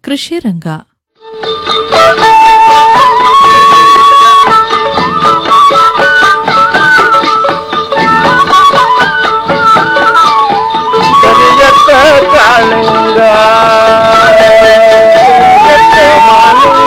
ಕೃಷಿ ರಂಗ ಕರಿಯತ್ತ ಕಾಳಿಂಗ ಕರಿಯತ್ತ ಮಾಲಿಂಗ.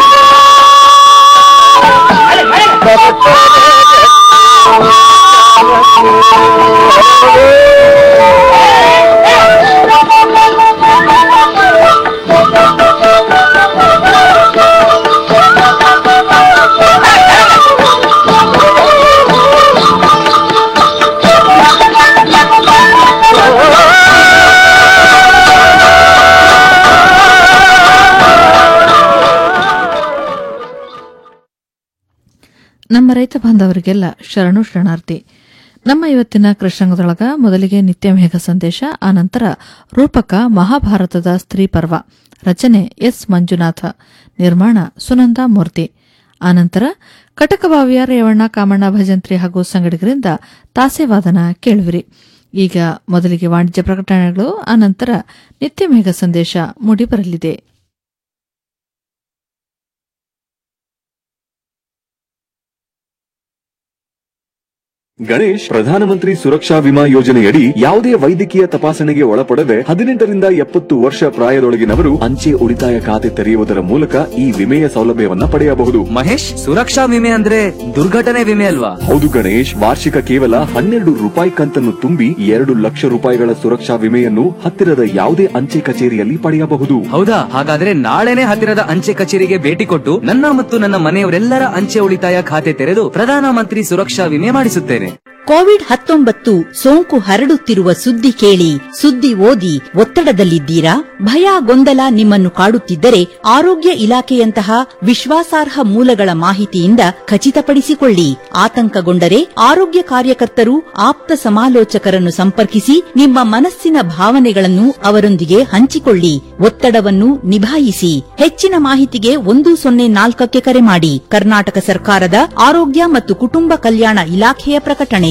ನಮ್ಮ ರೈತ ಬಾಂಧವರಿಗೆಲ್ಲ ಶರಣು ಶರಣಾರ್ಥಿ ನಮ್ಮ ಇವತ್ತಿನ ಕೃಷ್ಣಾಂಗದೊಳಗ ಮೊದಲಿಗೆ ನಿತ್ಯ ಮೇಘ ಸಂದೇಶ ಆನಂತರ ರೂಪಕ ಮಹಾಭಾರತದ ಸ್ತ್ರೀ ಪರ್ವ ರಚನೆ ಎಸ್ ಮಂಜುನಾಥ ನಿರ್ಮಾಣ ಸುನಂದ ಮೂರ್ತಿ ಆನಂತರ ಕಟಕಬಾವಿಯ ರೇವಣ್ಣ ಕಾಮಣ್ಣ ಭಜಂತ್ರಿ ಹಾಗೂ ಸಂಗಡಿಗರಿಂದ ತಾಸೆವಾದನ ಕೇಳುವಿರಿ ಈಗ ಮೊದಲಿಗೆ ವಾಣಿಜ್ಯ ಪ್ರಕಟಣೆಗಳು ಆನಂತರ ನಿತ್ಯ ಮೇಘ ಸಂದೇಶ ಮೂಡಿಬರಲಿದೆ ಗಣೇಶ್ ಪ್ರಧಾನಮಂತ್ರಿ ಸುರಕ್ಷಾ ವಿಮಾ ಯೋಜನೆಯಡಿ ಯಾವುದೇ ವೈದ್ಯಕೀಯ ತಪಾಸಣೆಗೆ ಒಳಪಡದೆ ಹದಿನೆಂಟರಿಂದ ಎಪ್ಪತ್ತು ವರ್ಷ ಪ್ರಾಯದೊಳಗಿನವರು ಅಂಚೆ ಉಳಿತಾಯ ಖಾತೆ ತೆರೆಯುವುದರ ಮೂಲಕ ಈ ವಿಮೆಯ ಸೌಲಭ್ಯವನ್ನ ಪಡೆಯಬಹುದು ಮಹೇಶ್ ಸುರಕ್ಷಾ ವಿಮೆ ಅಂದ್ರೆ ದುರ್ಘಟನೆ ವಿಮೆ ಅಲ್ವಾ ಹೌದು ಗಣೇಶ್ ವಾರ್ಷಿಕ ಕೇವಲ ಹನ್ನೆರಡು ರೂಪಾಯಿ ಕಂತನ್ನು ತುಂಬಿ ಎರಡು ಲಕ್ಷ ರೂಪಾಯಿಗಳ ಸುರಕ್ಷಾ ವಿಮೆಯನ್ನು ಹತ್ತಿರದ ಯಾವುದೇ ಅಂಚೆ ಕಚೇರಿಯಲ್ಲಿ ಪಡೆಯಬಹುದು ಹೌದಾ ಹಾಗಾದ್ರೆ ನಾಳೆನೆ ಹತ್ತಿರದ ಅಂಚೆ ಕಚೇರಿಗೆ ಭೇಟಿ ಕೊಟ್ಟು ನನ್ನ ಮತ್ತು ನನ್ನ ಮನೆಯವರೆಲ್ಲರ ಅಂಚೆ ಉಳಿತಾಯ ಖಾತೆ ತೆರೆದು ಪ್ರಧಾನಮಂತ್ರಿ ಸುರಕ್ಷಾ ವಿಮೆ ಮಾಡಿಸುತ್ತೇನೆ ಕೋವಿಡ್ ಹತ್ತೊಂಬತ್ತು ಸೋಂಕು ಹರಡುತ್ತಿರುವ ಸುದ್ದಿ ಕೇಳಿ ಸುದ್ದಿ ಓದಿ ಒತ್ತಡದಲ್ಲಿದ್ದೀರಾ ಭಯ ಗೊಂದಲ ನಿಮ್ಮನ್ನು ಕಾಡುತ್ತಿದ್ದರೆ ಆರೋಗ್ಯ ಇಲಾಖೆಯಂತಹ ವಿಶ್ವಾಸಾರ್ಹ ಮೂಲಗಳ ಮಾಹಿತಿಯಿಂದ ಖಚಿತಪಡಿಸಿಕೊಳ್ಳಿ ಆತಂಕಗೊಂಡರೆ ಆರೋಗ್ಯ ಕಾರ್ಯಕರ್ತರು ಆಪ್ತ ಸಮಾಲೋಚಕರನ್ನು ಸಂಪರ್ಕಿಸಿ ನಿಮ್ಮ ಮನಸ್ಸಿನ ಭಾವನೆಗಳನ್ನು ಅವರೊಂದಿಗೆ ಹಂಚಿಕೊಳ್ಳಿ ಒತ್ತಡವನ್ನು ನಿಭಾಯಿಸಿ ಹೆಚ್ಚಿನ ಮಾಹಿತಿಗೆ ಒಂದು ಸೊನ್ನೆ ನಾಲ್ಕಕ್ಕೆ ಕರೆ ಮಾಡಿ ಕರ್ನಾಟಕ ಸರ್ಕಾರದ ಆರೋಗ್ಯ ಮತ್ತು ಕುಟುಂಬ ಕಲ್ಯಾಣ ಇಲಾಖೆಯ ಪ್ರಕಟಣೆ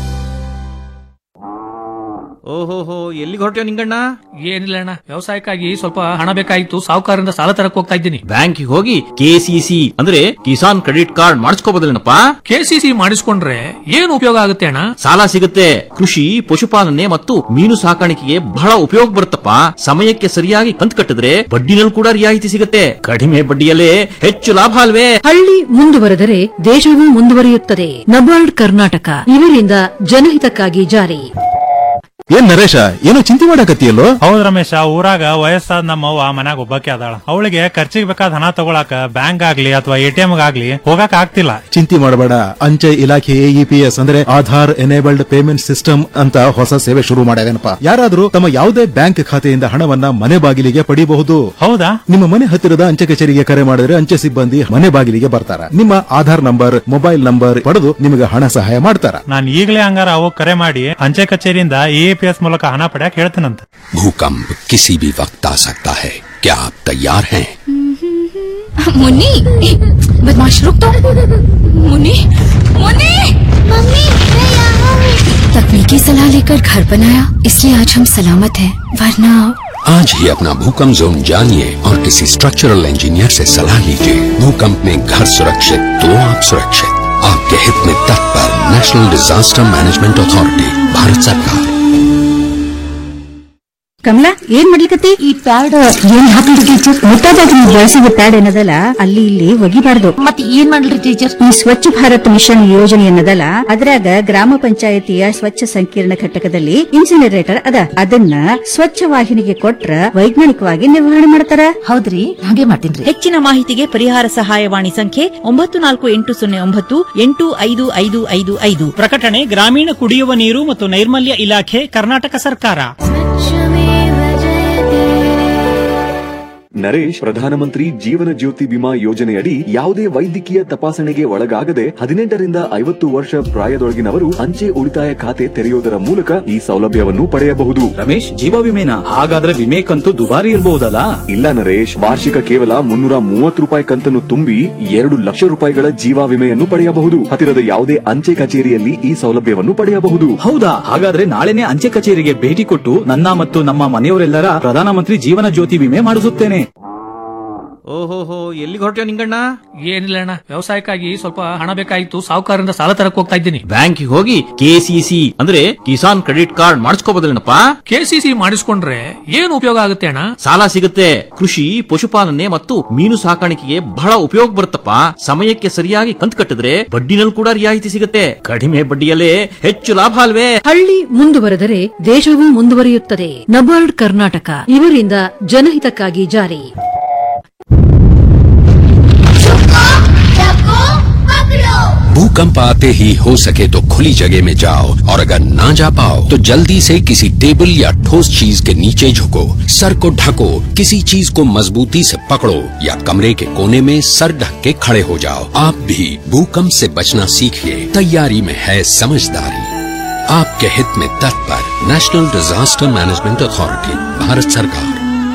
ಓಹೋಹೋ ಎಲ್ಲಿಗೆ ಹೊರಟ್ಯೋ ನಿಂಗಣ್ಣ ಏನಿಲ್ಲ ಅಣ್ಣ ವ್ಯವಸಾಯಕ್ಕಾಗಿ ಸ್ವಲ್ಪ ಹಣ ಬೇಕಾಗಿತ್ತು ಸಾಹುಕಾರರಿಂದ ಸಾಲ ತರಕ್ ಹೋಗ್ತಾ ಇದ್ದೀನಿ ಬ್ಯಾಂಕಿಗೆ ಹೋಗಿ ಕೆಸಿಸಿ ಅಂದ್ರೆ ಕಿಸಾನ್ ಕ್ರೆಡಿಟ್ ಕಾರ್ಡ್ ಮಾಡಿಸ್ಕೋಬೋದಲ್ಲೇನಪ್ಪ ಕೆಸಿಸಿ ಮಾಡಿಸ್ಕೊಂಡ್ರೆ ಏನು ಉಪಯೋಗ ಆಗುತ್ತೆ ಅಣ್ಣ ಸಾಲ ಸಿಗುತ್ತೆ ಕೃಷಿ ಪಶುಪಾಲನೆ ಮತ್ತು ಮೀನು ಸಾಕಾಣಿಕೆಗೆ ಬಹಳ ಉಪಯೋಗ ಬರುತ್ತಪ್ಪ ಸಮಯಕ್ಕೆ ಸರಿಯಾಗಿ ಕಂತು ಕಟ್ಟಿದ್ರೆ ಬಡ್ಡಿನಲ್ಲಿ ಕೂಡ ರಿಯಾಯಿತಿ ಸಿಗುತ್ತೆ ಕಡಿಮೆ ಬಡ್ಡಿಯಲ್ಲೇ ಹೆಚ್ಚು ಲಾಭ ಅಲ್ವೇ ಹಳ್ಳಿ ಮುಂದುವರೆದರೆ ದೇಶವೂ ಮುಂದುವರಿಯುತ್ತದೆ ನಬಾರ್ಡ್ ಕರ್ನಾಟಕ ಇವರಿಂದ ಜನಹಿತಕ್ಕಾಗಿ ಜಾರಿ ಏನ್ ನರೇಶ ಏನೋ ಚಿಂತೆ ಮಾಡಕತ್ತಿಯಲ್ಲೋ ಹೌದ್ ರಮೇಶ ಊರಾಗ ವಯಸ್ಸಾದ ನಮ್ಮವ್ವ ಮನ್ಯಾಗ ಒಬ್ಬಾಕಿ ಅದಾಳ ಅವಳಿಗೆ ಖರ್ಚಿಗೆ ಬೇಕಾದ ಹಣ ತಗೊಳಕ ಬ್ಯಾಂಕ್ ಆಗ್ಲಿ ಅಥವಾ ಎಟಿಎಂ ಆಗ್ಲಿ ಹೋಗಕ್ ಆಗ್ತಿಲ್ಲ ಚಿಂತೆ ಮಾಡಬೇಡ ಅಂಚೆ ಇಲಾಖೆ ಎಇಪಿಎಸ್ ಅಂದ್ರೆ ಆಧಾರ್ ಎನೇಬಲ್ಡ್ ಪೇಮೆಂಟ್ ಸಿಸ್ಟಮ್ ಅಂತ ಹೊಸ ಸೇವೆ ಶುರು ಮಾಡ್ಯಾವೇನಪ್ಪ ಯಾರಾದ್ರೂ ತಮ್ಮ ಯಾವುದೇ ಬ್ಯಾಂಕ್ ಖಾತೆಯಿಂದ ಹಣವನ್ನ ಮನೆ ಬಾಗಿಲಿಗೆ ಪಡಿಬಹುದು ಹೌದಾ ನಿಮ್ಮ ಮನೆ ಹತ್ತಿರದ ಅಂಚೆ ಕಚೇರಿಗೆ ಕರೆ ಮಾಡಿದ್ರೆ ಅಂಚೆ ಸಿಬ್ಬಂದಿ ಮನೆ ಬಾಗಿಲಿಗೆ ಬರ್ತಾರ ನಿಮ್ಮ ಆಧಾರ್ ನಂಬರ್ ಮೊಬೈಲ್ ನಂಬರ್ ಪಡೆದು ನಿಮಗೆ ಹಣ ಸಹಾಯ ಮಾಡ್ತಾರ ನಾನ್ ಈಗಲೇ ಹಂಗಾರ ಅವಾಗ ಕರೆ ಮಾಡಿ ಅಂಚೆ ಕಚೇರಿಯಿಂದ ಎಪಿಎಸ್ ಮೂಲಕ ಹಣ ಪಡ್ಯಾಕ್ ಹೇಳ್ತೀನಂತ भूकंप किसी भी वक्त आ सकता है क्या आप तैयार हैं मुन्नी बदमाश रुक तो मुन्नी मुन्नी मम्मी तकनीकी सलाह लेकर घर बनाया इसलिए आज हम सलामत हैं वरना आज ही अपना भूकंप जोन जानिए और किसी स्ट्रक्चरल इंजीनियर से सलाह लीजिए भूकंप में घर सुरक्षित तो आप सुरक्षित आपके हित में तत्पर National Disaster Management Authority Bharat सरकार ಕಮಲಾ ಏನ್ ಮಾಡ್ಲಿಕತ್ತಿ ಈ ಪ್ಯಾಡ್ ಏನ್ ಹಾಕ್ಲಿ ಟೀಚರ್ ಮುಟ್ಟಾದಾಗ ನೀವು ಬಳಸಿದ ಪ್ಯಾಡ್ ಏನದಲ್ಲ ಅಲ್ಲಿ ಇಲ್ಲಿ ಒಗಿಬಾರ್ದು ಮತ್ತೆ ಏನ್ ಮಾಡ್ಲಿ ಟೀಚರ್ ಈ ಸ್ವಚ್ಛ ಭಾರತ್ ಮಿಷನ್ ಯೋಜನೆ ಅನ್ನದಲ್ಲ ಅದ್ರಾಗ ಗ್ರಾಮ ಪಂಚಾಯತಿಯ ಸ್ವಚ್ಛ ಸಂಕೀರ್ಣ ಘಟಕದಲ್ಲಿ ಇನ್ಸಿನರೇಟರ್ ಅದ ಅದನ್ನ ಸ್ವಚ್ಛ ವಾಹಿನಿಗೆ ಕೊಟ್ರ ವೈಜ್ಞಾನಿಕವಾಗಿ ನಿರ್ವಹಣೆ ಮಾಡ್ತಾರ ಹೌದ್ರಿ ಹಾಗೆ ಮಾಡ್ತೀನಿ ಹೆಚ್ಚಿನ ಮಾಹಿತಿಗೆ ಪರಿಹಾರ ಸಹಾಯವಾಣಿ ಸಂಖ್ಯೆ ಒಂಬತ್ತು ನಾಲ್ಕು ಎಂಟು ಸೊನ್ನೆ ಒಂಬತ್ತು ಎಂಟು ಐದು ಐದು ಐದು ಐದು ಪ್ರಕಟಣೆ ಗ್ರಾಮೀಣ ಕುಡಿಯುವ ನೀರು ಮತ್ತು ನೈರ್ಮಲ್ಯ ಇಲಾಖೆ ಕರ್ನಾಟಕ ಸರ್ಕಾರ ನರೇಶ್ ಪ್ರಧಾನಮಂತ್ರಿ ಜೀವನ ಜ್ಯೋತಿ ವಿಮಾ ಯೋಜನೆಯಡಿ ಯಾವುದೇ ವೈದ್ಯಕೀಯ ತಪಾಸಣೆಗೆ ಒಳಗಾಗದೆ ಹದಿನೆಂಟರಿಂದ ಐವತ್ತು ವರ್ಷ ಪ್ರಾಯದೊಳಗಿನವರು ಅಂಚೆ ಉಳಿತಾಯ ಖಾತೆ ತೆರೆಯುವುದರ ಮೂಲಕ ಈ ಸೌಲಭ್ಯವನ್ನು ಪಡೆಯಬಹುದು ರಮೇಶ್ ಜೀವ ವಿಮೆನ ಹಾಗಾದ್ರೆ ವಿಮೆ ಕಂತು ದುಬಾರಿ ಇರಬಹುದಲ್ಲ ಇಲ್ಲ ನರೇಶ್ ವಾರ್ಷಿಕ ಕೇವಲ ಮುನ್ನೂರ ಮೂವತ್ತು ರೂಪಾಯಿ ಕಂತನ್ನು ತುಂಬಿ ಎರಡು ಲಕ್ಷ ರೂಪಾಯಿಗಳ ಜೀವ ವಿಮೆಯನ್ನು ಪಡೆಯಬಹುದು ಹತ್ತಿರದ ಯಾವುದೇ ಅಂಚೆ ಕಚೇರಿಯಲ್ಲಿ ಈ ಸೌಲಭ್ಯವನ್ನು ಪಡೆಯಬಹುದು ಹೌದಾ ಹಾಗಾದ್ರೆ ನಾಳೆನೆ ಅಂಚೆ ಕಚೇರಿಗೆ ಭೇಟಿ ಕೊಟ್ಟು ನನ್ನ ಮತ್ತು ನಮ್ಮ ಮನೆಯವರೆಲ್ಲರ ಪ್ರಧಾನಮಂತ್ರಿ ಜೀವನ ಜ್ಯೋತಿ ವಿಮೆ ಮಾಡಿಸುತ್ತೇನೆ ಓಹೋಹೋ ಎಲ್ಲಿಗೆ ಹೊರಟ್ಯೋ ನಿಂಗಣ್ಣ ಏನಿಲ್ಲ ಅಣ್ಣ ವ್ಯವಸಾಯಕ್ಕಾಗಿ ಸ್ವಲ್ಪ ಹಣ ಬೇಕಾಗಿತ್ತು ಸಾಹುಕಾರರಿಂದ ಸಾಲ ತರಕ್ ಹೋಗ್ತಾ ಇದ್ದೀನಿ ಬ್ಯಾಂಕಿಗೆ ಹೋಗಿ ಕೆಸಿಸಿ ಅಂದ್ರೆ ಕಿಸಾನ್ ಕ್ರೆಡಿಟ್ ಕಾರ್ಡ್ ಮಾಡಿಸ್ಕೋಬೋದಲ್ಲೇನಪ್ಪ ಕೆಸಿಸಿ ಮಾಡಿಸ್ಕೊಂಡ್ರೆ ಏನು ಉಪಯೋಗ ಆಗುತ್ತೆ ಅಣ್ಣ ಸಾಲ ಸಿಗುತ್ತೆ ಕೃಷಿ ಪಶುಪಾಲನೆ ಮತ್ತು ಮೀನು ಸಾಕಾಣಿಕೆಗೆ ಬಹಳ ಉಪಯೋಗ ಬರುತ್ತಪ್ಪ ಸಮಯಕ್ಕೆ ಸರಿಯಾಗಿ ಕಂತು ಕಟ್ಟಿದ್ರೆ ಬಡ್ಡಿನಲ್ಲಿ ಕೂಡ ರಿಯಾಯಿತಿ ಸಿಗುತ್ತೆ ಕಡಿಮೆ ಬಡ್ಡಿಯಲ್ಲೇ ಹೆಚ್ಚು ಲಾಭ ಅಲ್ವೇ ಹಳ್ಳಿ ಮುಂದುವರೆದರೆ ದೇಶವೂ ಮುಂದುವರಿಯುತ್ತದೆ ನಬಾರ್ಡ್ ಕರ್ನಾಟಕ ಇವರಿಂದ ಜನಹಿತಕ್ಕಾಗಿ ಜಾರಿ भूकंप आते ही हो सके तो खुली जगह में जाओ और अगर ना जा पाओ तो जल्दी से किसी टेबल या ठोस चीज के नीचे झुको सर को ढको किसी चीज को मजबूती से पकड़ो या कमरे के कोने में सर ढक के खड़े हो जाओ आप भी भूकंप से बचना सीखिए तैयारी में है समझदारी आपके हित में तत्पर National Disaster Management Authority Bharat सरकार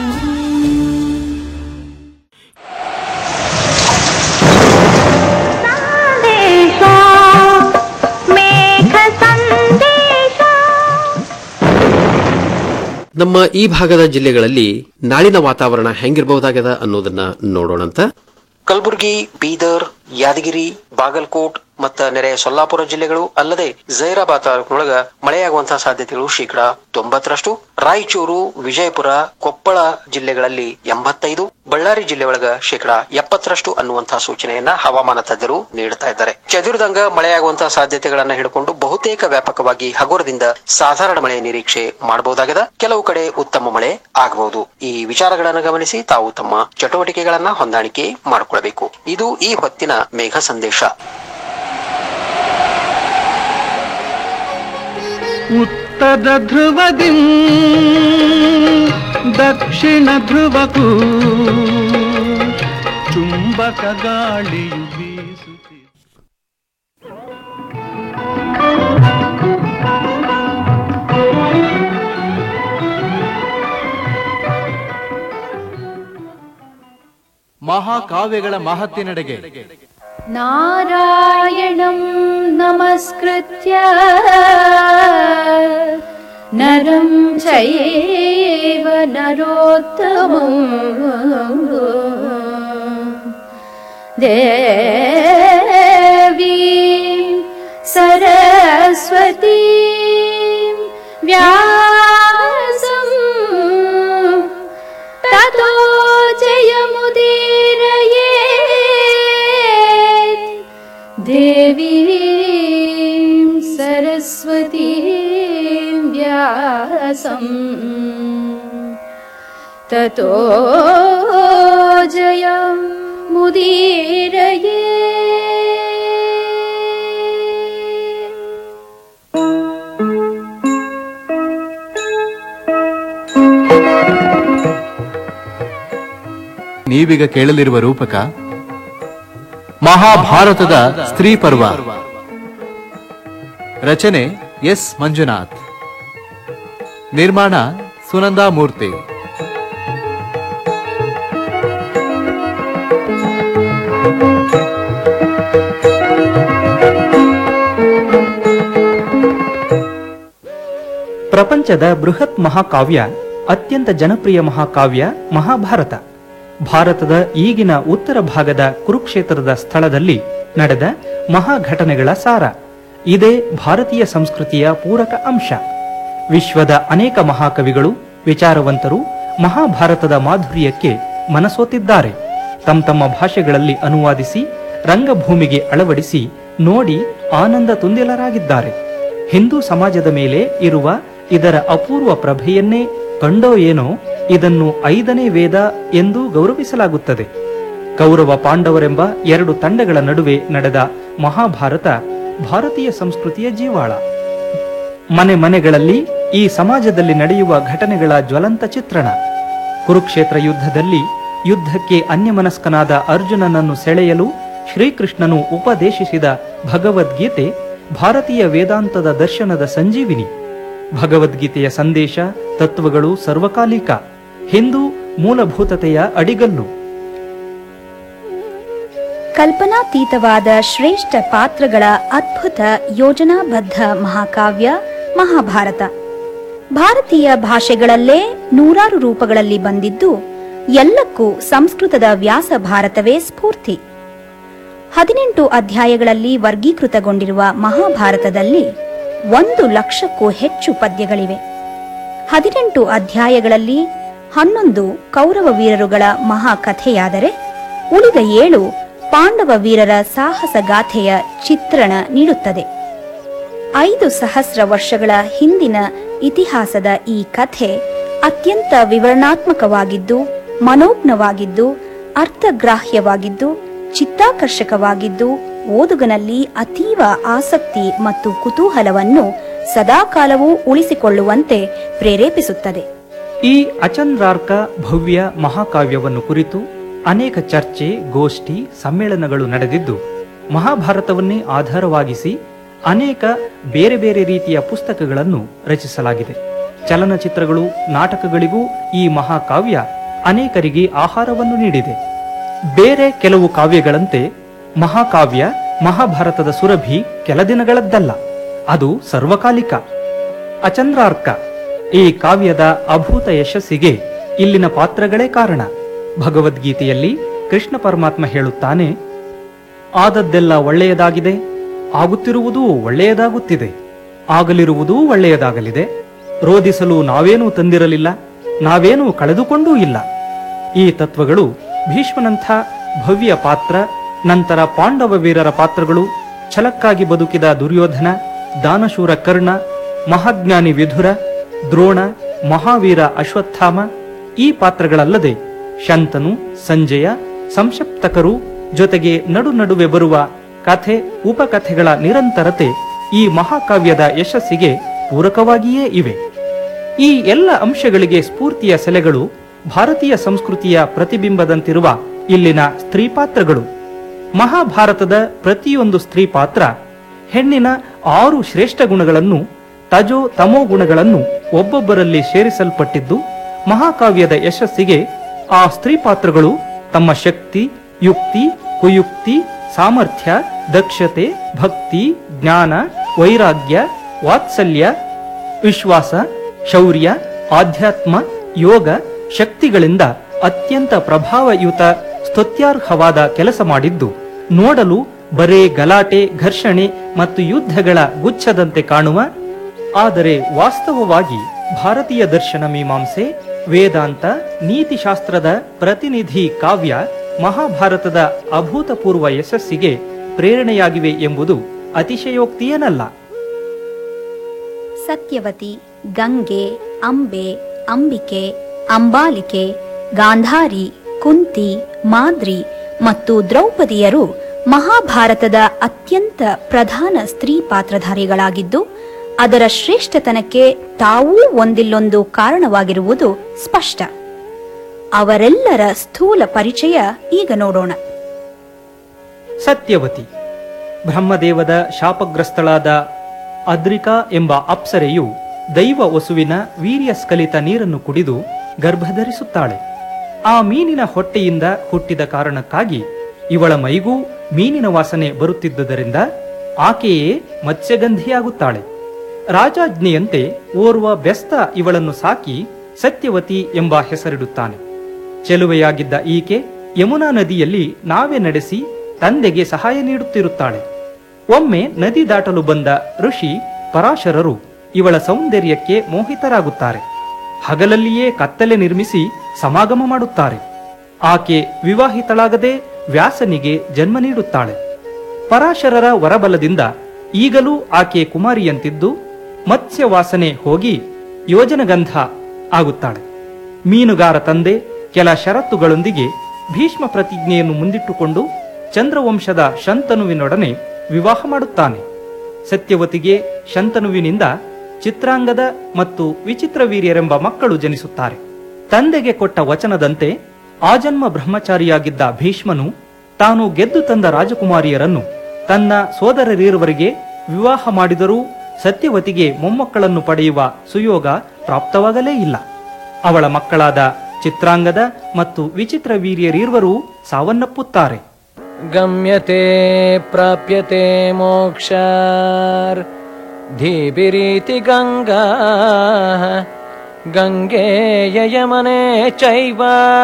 ನಮ್ಮ ಈ ಭಾಗದ ಜಿಲ್ಲೆಗಳಲ್ಲಿ ನಾಳಿನ ವಾತಾವರಣ ಹೆಂಗಿರಬಹುದಾಗ್ಯದ ಅನ್ನೋದನ್ನ ನೋಡೋಣಂತ ಕಲಬುರಗಿ ಬೀದರ್ ಯಾದಗಿರಿ ಬಾಗಲಕೋಟ್ ಮತ್ತ ನೆರೆಯ ಸೊಲ್ಲಾಪುರ ಜಿಲ್ಲೆಗಳು ಅಲ್ಲದೆ ಜೈರಾಬಾದ್ ತಾಲೂಕಿನೊಳಗ ಮಳೆಯಾಗುವಂತಹ ಸಾಧ್ಯತೆಗಳು ಶೇಕಡಾ ತೊಂಬತ್ತರಷ್ಟು ರಾಯಚೂರು ವಿಜಯಪುರ ಕೊಪ್ಪಳ ಜಿಲ್ಲೆಗಳಲ್ಲಿ ಎಂಬತ್ತೈದು ಬಳ್ಳಾರಿ ಜಿಲ್ಲೆ ಒಳಗ ಶೇಕಡಾ ಎಪ್ಪತ್ತರಷ್ಟು ಅನ್ನುವಂತಹ ಸೂಚನೆಯನ್ನ ಹವಾಮಾನ ತಜ್ಞರು ನೀಡುತ್ತಾ ಇದ್ದಾರೆ ಚದುರಿದಂಗ ಮಳೆಯಾಗುವಂತಹ ಸಾಧ್ಯತೆಗಳನ್ನ ಹಿಡ್ಕೊಂಡು ಬಹುತೇಕ ವ್ಯಾಪಕವಾಗಿ ಹಗುರದಿಂದ ಸಾಧಾರಣ ಮಳೆ ನಿರೀಕ್ಷೆ ಮಾಡಬಹುದಾಗಿದೆ ಕೆಲವು ಕಡೆ ಉತ್ತಮ ಮಳೆ ಆಗಬಹುದು ಈ ವಿಚಾರಗಳನ್ನು ಗಮನಿಸಿ ತಾವು ತಮ್ಮ ಚಟುವಟಿಕೆಗಳನ್ನ ಹೊಂದಾಣಿಕೆ ಮಾಡಿಕೊಳ್ಳಬೇಕು ಇದು ಈ ಹೊತ್ತಿನ ಮೇಘ ಸಂದೇಶ ಉತ್ತರ ಧ್ರುವದಿ ದಕ್ಷಿಣ ಧ್ರುವಕ್ಕೂ ಚುಂಬಕ ಗಾಳಿಯು ಬೀಸುತ್ತಿದೆ ಮಹಾಕಾವ್ಯಗಳ ಮಹತ್ತಿನೆಡೆಗೆ नारायणं नमस्कृत्य नरं चैव नरोत्तमम् देवीं सरस्वतीं व्यासम् ततो जयमुदीरयेत् देवीं सरस्वतीं व्यासम् ततो जयं मुदीरये ನೀವೀಗ ಕೇಳಲಿರುವ ರೂಪಕ ಮಹಾಭಾರತದ ಸ್ತ್ರೀ ಪರ್ವ ರಚನೆ ಎಸ್ ಮಂಜುನಾಥ್ ನಿರ್ಮಾಣ ಸುನಂದಾ ಮೂರ್ತಿ ಪ್ರಪಂಚದ ಬೃಹತ್ ಮಹಾಕಾವ್ಯ ಅತ್ಯಂತ ಜನಪ್ರಿಯ ಮಹಾಕಾವ್ಯ ಮಹಾಭಾರತ ಭಾರತದ ಈಗಿನ ಉತ್ತರ ಭಾಗದ ಕುರುಕ್ಷೇತ್ರದ ಸ್ಥಳದಲ್ಲಿ ನಡೆದ ಮಹಾಘಟನೆಗಳ ಸಾರ ಇದೇ ಭಾರತೀಯ ಸಂಸ್ಕೃತಿಯ ಪೂರಕ ಅಂಶ ವಿಶ್ವದ ಅನೇಕ ಮಹಾಕವಿಗಳು ವಿಚಾರವಂತರು ಮಹಾಭಾರತದ ಮಾಧುರ್ಯಕ್ಕೆ ಮನಸೋತಿದ್ದಾರೆ ತಮ್ಮ ತಮ್ಮ ಭಾಷೆಗಳಲ್ಲಿ ಅನುವಾದಿಸಿ ರಂಗಭೂಮಿಗೆ ಅಳವಡಿಸಿ ನೋಡಿ ಆನಂದ ತುಂದಿಲರಾಗಿದ್ದಾರೆ ಹಿಂದೂ ಸಮಾಜದ ಮೇಲೆ ಇರುವ ಇದರ ಅಪೂರ್ವ ಪ್ರಭೆಯನ್ನೇ ಕಂಡೋ ಏನೋ ಇದನ್ನು ಐದನೇ ವೇದ ಎಂದು ಗೌರವಿಸಲಾಗುತ್ತದೆ ಕೌರವ ಪಾಂಡವರೆಂಬ ಎರಡು ತಂಡಗಳ ನಡುವೆ ನಡೆದ ಮಹಾಭಾರತ ಭಾರತೀಯ ಸಂಸ್ಕೃತಿಯ ಜೀವಾಳ ಮನೆ ಮನೆಗಳಲ್ಲಿ ಈ ಸಮಾಜದಲ್ಲಿ ನಡೆಯುವ ಘಟನೆಗಳ ಜ್ವಲಂತ ಚಿತ್ರಣ ಕುರುಕ್ಷೇತ್ರ ಯುದ್ಧದಲ್ಲಿ ಯುದ್ಧಕ್ಕೆ ಅನ್ಯಮನಸ್ಕನಾದ ಅರ್ಜುನನನ್ನು ಸೆಳೆಯಲು ಶ್ರೀಕೃಷ್ಣನು ಉಪದೇಶಿಸಿದ ಭಗವದ್ಗೀತೆ ಭಾರತೀಯ ವೇದಾಂತದ ದರ್ಶನದ ಸಂಜೀವಿನಿ ಭಗವದ್ಗೀತೆಯ ಸಂದೇಶ ತತ್ವಗಳು ಸರ್ವಕಾಲಿಕ ಹಿಂದೂ ಮೂಲಭೂತತೆಯ ಅಡಿಗಲ್ಲು ಕಲ್ಪನಾತೀತವಾದ ಶ್ರೇಷ್ಠ ಪಾತ್ರಗಳ ಅದ್ಭುತ ಯೋಜನಾಬದ್ಧ ಮಹಾಕಾವ್ಯ ಮಹಾಭಾರತ ಭಾರತೀಯ ಭಾಷೆಗಳಲ್ಲೇ ನೂರಾರು ರೂಪಗಳಲ್ಲಿ ಬಂದಿದ್ದು ಎಲ್ಲಕ್ಕೂ ಸಂಸ್ಕೃತದ ವ್ಯಾಸ ಭಾರತವೇ ಸ್ಫೂರ್ತಿ ಹದಿನೆಂಟು ಅಧ್ಯಾಯಗಳಲ್ಲಿ ವರ್ಗೀಕೃತಗೊಂಡಿರುವ ಮಹಾಭಾರತದಲ್ಲಿ ಒಂದು ಲಕ್ಷಕ್ಕೂ ಹೆಚ್ಚು ಪದ್ಯಗಳಿವೆ ಹದಿನೆಂಟು ಅಧ್ಯಾಯಗಳಲ್ಲಿ ಹನ್ನೊಂದು ಕೌರವ ವೀರರುಗಳ ಮಹಾಕಥೆಯಾದರೆ ಉಳಿದ ಏಳು ಪಾಂಡವ ವೀರರ ಸಾಹಸ ಗಾಥೆಯ ಚಿತ್ರಣ ನೀಡುತ್ತದೆ ಐದು ಸಹಸ್ರ ವರ್ಷಗಳ ಹಿಂದಿನ ಇತಿಹಾಸದ ಈ ಕಥೆ ಅತ್ಯಂತ ವಿವರಣಾತ್ಮಕವಾಗಿದ್ದು ಮನೋಜ್ಞವಾಗಿದ್ದು ಅರ್ಥಗ್ರಾಹ್ಯವಾಗಿದ್ದು ಚಿತ್ತಾಕರ್ಷಕವಾಗಿದ್ದು ಓದುಗನಲ್ಲಿ ಅತೀವ ಆಸಕ್ತಿ ಮತ್ತು ಕುತೂಹಲವನ್ನು ಸದಾಕಾಲವೂ ಉಳಿಸಿಕೊಳ್ಳುವಂತೆ ಪ್ರೇರೇಪಿಸುತ್ತದೆ ಈ ಅಚಂದ್ರಾರ್ಕ ಭವ್ಯ ಮಹಾಕಾವ್ಯವನ್ನು ಕುರಿತು ಅನೇಕ ಚರ್ಚೆ ಗೋಷ್ಠಿ ಸಮ್ಮೇಳನಗಳು ನಡೆದಿದ್ದು ಮಹಾಭಾರತವನ್ನೇ ಆಧಾರವಾಗಿಸಿ ಅನೇಕ ಬೇರೆ ಬೇರೆ ರೀತಿಯ ಪುಸ್ತಕಗಳನ್ನು ರಚಿಸಲಾಗಿದೆ ಚಲನಚಿತ್ರಗಳು ನಾಟಕಗಳಿಗೂ ಈ ಮಹಾಕಾವ್ಯ ಅನೇಕರಿಗೆ ಆಹಾರವನ್ನು ನೀಡಿದೆ ಬೇರೆ ಕೆಲವು ಕಾವ್ಯಗಳಂತೆ ಮಹಾಕಾವ್ಯ ಮಹಾಭಾರತದ ಸುರಭಿ ಕೆಲ ದಿನಗಳದ್ದಲ್ಲ ಅದು ಸರ್ವಕಾಲಿಕ ಅಚಂದ್ರಾರ್ಕ ಈ ಕಾವ್ಯದ ಅಭೂತ ಯಶಸ್ಸಿಗೆ ಇಲ್ಲಿನ ಪಾತ್ರಗಳೇ ಕಾರಣ ಭಗವದ್ಗೀತೆಯಲ್ಲಿ ಕೃಷ್ಣ ಪರಮಾತ್ಮ ಹೇಳುತ್ತಾನೆ ಆದದ್ದೆಲ್ಲ ಒಳ್ಳೆಯದಾಗಿದೆ ಆಗುತ್ತಿರುವುದೂ ಒಳ್ಳೆಯದಾಗುತ್ತಿದೆ ಆಗಲಿರುವುದೂ ಒಳ್ಳೆಯದಾಗಲಿದೆ ರೋಧಿಸಲು ನಾವೇನೂ ತಂದಿರಲಿಲ್ಲ ನಾವೇನೂ ಕಳೆದುಕೊಂಡೂ ಇಲ್ಲ ಈ ತತ್ವಗಳು ಭೀಷ್ಮನಂಥ ಭವ್ಯ ಪಾತ್ರ ನಂತರ ಪಾಂಡವ ವೀರರ ಪಾತ್ರಗಳು ಛಲಕ್ಕಾಗಿ ಬದುಕಿದ ದುರ್ಯೋಧನ ದಾನಶೂರ ಕರ್ಣ ಮಹಾಜ್ಞಾನಿ ವಿಧುರ ದ್ರೋಣ ಮಹಾವೀರ ಅಶ್ವತ್ಥಾಮ ಈ ಪಾತ್ರಗಳಲ್ಲದೆ ಶಂತನು ಸಂಜಯ ಸಂಕ್ಷಪ್ತಕರು ಜೊತೆಗೆ ನಡು ನಡುವೆ ಬರುವ ಕಥೆ ಉಪಕಥೆಗಳ ನಿರಂತರತೆ ಈ ಮಹಾಕಾವ್ಯದ ಯಶಸ್ಸಿಗೆ ಪೂರಕವಾಗಿಯೇ ಇವೆ ಈ ಎಲ್ಲ ಅಂಶಗಳಿಗೆ ಸ್ಫೂರ್ತಿಯ ಸೆಲೆಗಳು ಭಾರತೀಯ ಸಂಸ್ಕೃತಿಯ ಪ್ರತಿಬಿಂಬದಂತಿರುವ ಇಲ್ಲಿನ ಸ್ತ್ರೀ ಪಾತ್ರಗಳು ಮಹಾಭಾರತದ ಪ್ರತಿಯೊಂದು ಸ್ತ್ರೀ ಪಾತ್ರ ಹೆಣ್ಣಿನ ಆರು ಶ್ರೇಷ್ಠ ಗುಣಗಳನ್ನು ತಜೋ ತಮೋ ಗುಣಗಳನ್ನು ಒಬ್ಬೊಬ್ಬರಲ್ಲಿ ಸೇರಿಸಲ್ಪಟ್ಟಿದ್ದು ಮಹಾಕಾವ್ಯದ ಯಶಸ್ಸಿಗೆ ಆ ಸ್ತ್ರೀ ಪಾತ್ರಗಳು ತಮ್ಮ ಶಕ್ತಿ ಯುಕ್ತಿ ಕುಯುಕ್ತಿ ಸಾಮರ್ಥ್ಯ ದಕ್ಷತೆ ಭಕ್ತಿ ಜ್ಞಾನ ವೈರಾಗ್ಯ ವಾತ್ಸಲ್ಯ ವಿಶ್ವಾಸ ಶೌರ್ಯ ಆಧ್ಯಾತ್ಮ ಯೋಗ ಶಕ್ತಿಗಳಿಂದ ಅತ್ಯಂತ ಪ್ರಭಾವಯುತ ಸ್ತುತ್ಯಾರ್ಹವಾದ ಕೆಲಸ ಮಾಡಿದ್ದು ನೋಡಲು ಬರೇ ಗಲಾಟೆ ಘರ್ಷಣೆ ಮತ್ತು ಯುದ್ಧಗಳ ಗುಚ್ಛದಂತೆ ಕಾಣುವ ಆದರೆ ವಾಸ್ತವವಾಗಿ ಭಾರತೀಯ ದರ್ಶನ ಮೀಮಾಂಸೆ ವೇದಾಂತ ನೀತಿಶಾಸ್ತ್ರದ ಪ್ರತಿನಿಧಿ ಕಾವ್ಯ ಮಹಾಭಾರತದ ಅಭೂತಪೂರ್ವ ಯಶಸ್ಸಿಗೆ ಪ್ರೇರಣೆಯಾಗಿವೆ ಎಂಬುದು ಅತಿಶಯೋಕ್ತಿಯೇನಲ್ಲ ಸತ್ಯವತಿ ಗಂಗೆ ಅಂಬೆ ಅಂಬಿಕೆ ಅಂಬಾಲಿಕೆ ಗಾಂಧಾರಿ ಕುಂತಿ ಮಾದ್ರಿ ಮತ್ತು ದ್ರೌಪದಿಯರು ಮಹಾಭಾರತದ ಅತ್ಯಂತ ಪ್ರಧಾನ ಸ್ತ್ರೀ ಪಾತ್ರಧಾರಿಗಳಾಗಿದ್ದು ಅದರ ಶ್ರೇಷ್ಠತನಕ್ಕೆ ತಾವೂ ಒಂದಿಲ್ಲೊಂದು ಕಾರಣವಾಗಿರುವುದು ಸ್ಪಷ್ಟ ಅವರೆಲ್ಲರ ಸ್ಥೂಲ ಪರಿಚಯ ಈಗ ನೋಡೋಣ ಸತ್ಯವತಿ ಬ್ರಹ್ಮದೇವದ ಶಾಪಗ್ರಸ್ತಳಾದ ಅದ್ರಿಕಾ ಎಂಬ ಅಪ್ಸರೆಯು ದೈವ ವಸುವಿನ ವೀರ್ಯಸ್ಖಲಿತ ನೀರನ್ನು ಕುಡಿದು ಗರ್ಭಧರಿಸುತ್ತಾಳೆ ಆ ಮೀನಿನ ಹೊಟ್ಟೆಯಿಂದ ಹುಟ್ಟಿದ ಕಾರಣಕ್ಕಾಗಿ ಇವಳ ಮೈಗೂ ಮೀನಿನ ವಾಸನೆ ಬರುತ್ತಿದ್ದುದರಿಂದ ಆಕೆಯೇ ಮತ್ಸ್ಯಗಂಧಿಯಾಗುತ್ತಾಳೆ ರಾಜಾಜ್ಞೆಯಂತೆ ಓರ್ವ ಬೆಸ್ತ ಇವಳನ್ನು ಸಾಕಿ ಸತ್ಯವತಿ ಎಂಬ ಹೆಸರಿಡುತ್ತಾನೆ ಚೆಲುವೆಯಾಗಿದ್ದ ಈಕೆ ಯಮುನಾ ನದಿಯಲ್ಲಿ ನಾವೆ ನಡೆಸಿ ತಂದೆಗೆ ಸಹಾಯ ನೀಡುತ್ತಿರುತ್ತಾಳೆ ಒಮ್ಮೆ ನದಿ ದಾಟಲು ಬಂದ ಋಷಿ ಪರಾಶರರು ಇವಳ ಸೌಂದರ್ಯಕ್ಕೆ ಮೋಹಿತರಾಗುತ್ತಾರೆ ಹಗಲಲ್ಲಿಯೇ ಕತ್ತಲೆ ನಿರ್ಮಿಸಿ ಸಮಾಗಮ ಮಾಡುತ್ತಾರೆ ಆಕೆ ವಿವಾಹಿತಳಾಗದೆ ವ್ಯಾಸನಿಗೆ ಜನ್ಮ ನೀಡುತ್ತಾಳೆ ಪರಾಶರರ ವರಬಲದಿಂದ ಈಗಲೂ ಆಕೆ ಕುಮಾರಿಯಂತಿದ್ದು ಮತ್ಸ್ಯ ವಾಸನೆ ಹೋಗಿ ಯೋಜನಗಂಧ ಆಗುತ್ತಾಳೆ ಮೀನುಗಾರ ತಂದೆ ಕೆಲ ಷರತ್ತುಗಳೊಂದಿಗೆ ಭೀಷ್ಮ ಪ್ರತಿಜ್ಞೆಯನ್ನು ಮುಂದಿಟ್ಟುಕೊಂಡು ಚಂದ್ರವಂಶದ ಶಂತನುವಿನೊಡನೆ ವಿವಾಹ ಮಾಡುತ್ತಾನೆ ಸತ್ಯವತಿಗೆ ಶಂತನುವಿನಿಂದ ಚಿತ್ರಾಂಗದ ಮತ್ತು ವಿಚಿತ್ರವೀರ್ಯರೆಂಬ ಮಕ್ಕಳು ಜನಿಸುತ್ತಾರೆ ತಂದೆಗೆ ಕೊಟ್ಟ ವಚನದಂತೆ ಆಜನ್ಮ ಬ್ರಹ್ಮಚಾರಿಯಾಗಿದ್ದ ಭೀಷ್ಮನು ತಾನು ಗೆದ್ದು ತಂದ ರಾಜಕುಮಾರಿಯರನ್ನು ತನ್ನ ಸೋದರರಿರುವರಿಗೆ ವಿವಾಹ ಮಾಡಿದರೂ ಸತ್ಯವತಿಗೆ ಮೊಮ್ಮಕ್ಕಳನ್ನು ಪಡೆಯುವ ಸುಯೋಗ ಪ್ರಾಪ್ತವಾಗಲೇ ಇಲ್ಲ ಅವಳ ಮಕ್ಕಳಾದ ಚಿತ್ರಾಂಗದ ಮತ್ತು ವಿಚಿತ್ರವೀರ್ಯರಿರುವರೂ ಸಾವನ್ನಪ್ಪುತ್ತಾರೆ ಗಮ್ಯತೆ ಪ್ರಾಪ್ಯತೆ ಮೋಕ್ಷಾರ್ ಧೀಬಿರೀತಿ ಗಂಗಾ ಗಂಗೆಯ ಯಮನೆ ಚೈವ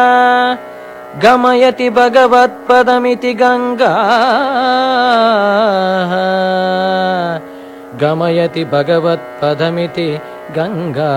ಗಮಯತಿ ಭಗವತ್ಪದಮಿತಿ ಗಂಗಾ ಗಮಯತಿ ಭಗವತ್ಪದಮಿತಿ ಗಂಗಾ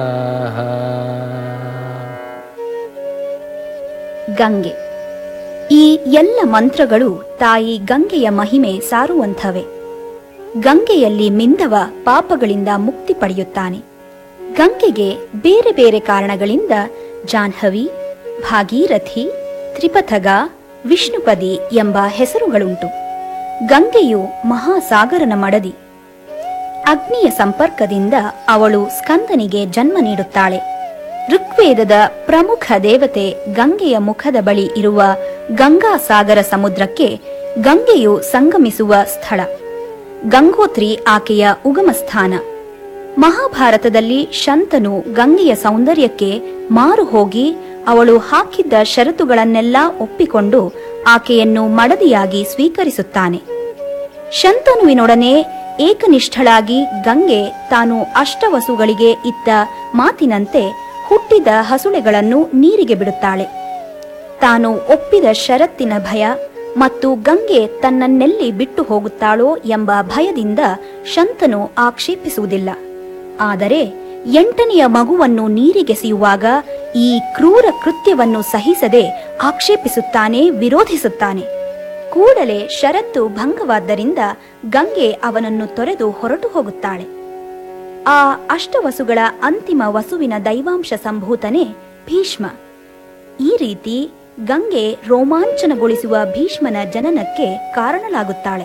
ಗಂಗೆ ಈ ಎಲ್ಲ ಮಂತ್ರಗಳು ತಾಯಿ ಗಂಗೆಯ ಮಹಿಮೆ ಸಾರುವಂಥವೇ ಗಂಗೆಯಲ್ಲಿ ಮಿಂದವ ಪಾಪಗಳಿಂದ ಮುಕ್ತಿ ಪಡೆಯುತ್ತಾನೆ ಗಂಗೆಗೆ ಬೇರೆ ಬೇರೆ ಕಾರಣಗಳಿಂದ ಜಾಹ್ನವಿ ಭಾಗೀರಥಿ ತ್ರಿಪಥಗ ವಿಷ್ಣುಪದಿ ಎಂಬ ಹೆಸರುಗಳುಂಟು ಗಂಗೆಯು ಮಹಾಸಾಗರನ ಮಡದಿ ಅಗ್ನಿಯ ಸಂಪರ್ಕದಿಂದ ಅವಳು ಸ್ಕಂದನಿಗೆ ಜನ್ಮ ನೀಡುತ್ತಾಳೆ ಋಗ್ವೇದದ ಪ್ರಮುಖ ದೇವತೆ ಗಂಗೆಯ ಮುಖದ ಬಳಿ ಇರುವ ಗಂಗಾಸಾಗರ ಸಮುದ್ರಕ್ಕೆ ಗಂಗೆಯು ಸಂಗಮಿಸುವ ಸ್ಥಳ ಗಂಗೋತ್ರಿ ಆಕೆಯ ಉಗಮ ಸ್ಥಾನ ಮಹಾಭಾರತದಲ್ಲಿ ಶಂತನು ಗಂಗೆಯ ಸೌಂದರ್ಯಕ್ಕೆ ಮಾರು ಹೋಗಿ ಅವಳು ಹಾಕಿದ್ದ ಷರತ್ತುಗಳನ್ನೆಲ್ಲ ಒಪ್ಪಿಕೊಂಡು ಆಕೆಯನ್ನು ಮಡದಿಯಾಗಿ ಸ್ವೀಕರಿಸುತ್ತಾನೆ ಶಂತನುವಿನೊಡನೆ ಏಕನಿಷ್ಠಳಾಗಿ ಗಂಗೆ ತಾನು ಅಷ್ಟವಸುಗಳಿಗೆ ಇತ್ತ ಮಾತಿನಂತೆ ಹುಟ್ಟಿದ ಹಸುಳೆಗಳನ್ನು ನೀರಿಗೆ ಬಿಡುತ್ತಾಳೆ ತಾನು ಒಪ್ಪಿದ ಷರತ್ತಿನ ಭಯ ಮತ್ತು ಗಂಗೆ ತನ್ನನ್ನೆಲ್ಲಿ ಬಿಟ್ಟು ಹೋಗುತ್ತಾಳೋ ಎಂಬ ಭಯದಿಂದ ಶಂತನು ಆಕ್ಷೇಪಿಸುವುದಿಲ್ಲ ಆದರೆ ಎಂಟನೆಯ ಮಗುವನ್ನು ನೀರಿಗೆಸೆಯುವಾಗ ಈ ಕ್ರೂರ ಕೃತ್ಯವನ್ನು ಸಹಿಸದೆ ಆಕ್ಷೇಪಿಸುತ್ತಾನೆ ವಿರೋಧಿಸುತ್ತಾನೆ ಕೂಡಲೇ ಷರತ್ತು ಭಂಗವಾದ್ದರಿಂದ ಗಂಗೆ ಅವನನ್ನು ತೊರೆದು ಹೊರಟು ಹೋಗುತ್ತಾಳೆ ಆ ಅಷ್ಟವಸುಗಳ ಅಂತಿಮ ವಸುವಿನ ದೈವಾಂಶ ಸಂಭೂತನೇ ಭೀಷ್ಮ ಈ ರೀತಿ ಗಂಗೆ ರೋಮಾಂಚನಗೊಳಿಸುವ ಭೀಷ್ಮನ ಜನನಕ್ಕೆ ಕಾರಣಲಾಗುತ್ತಾಳೆ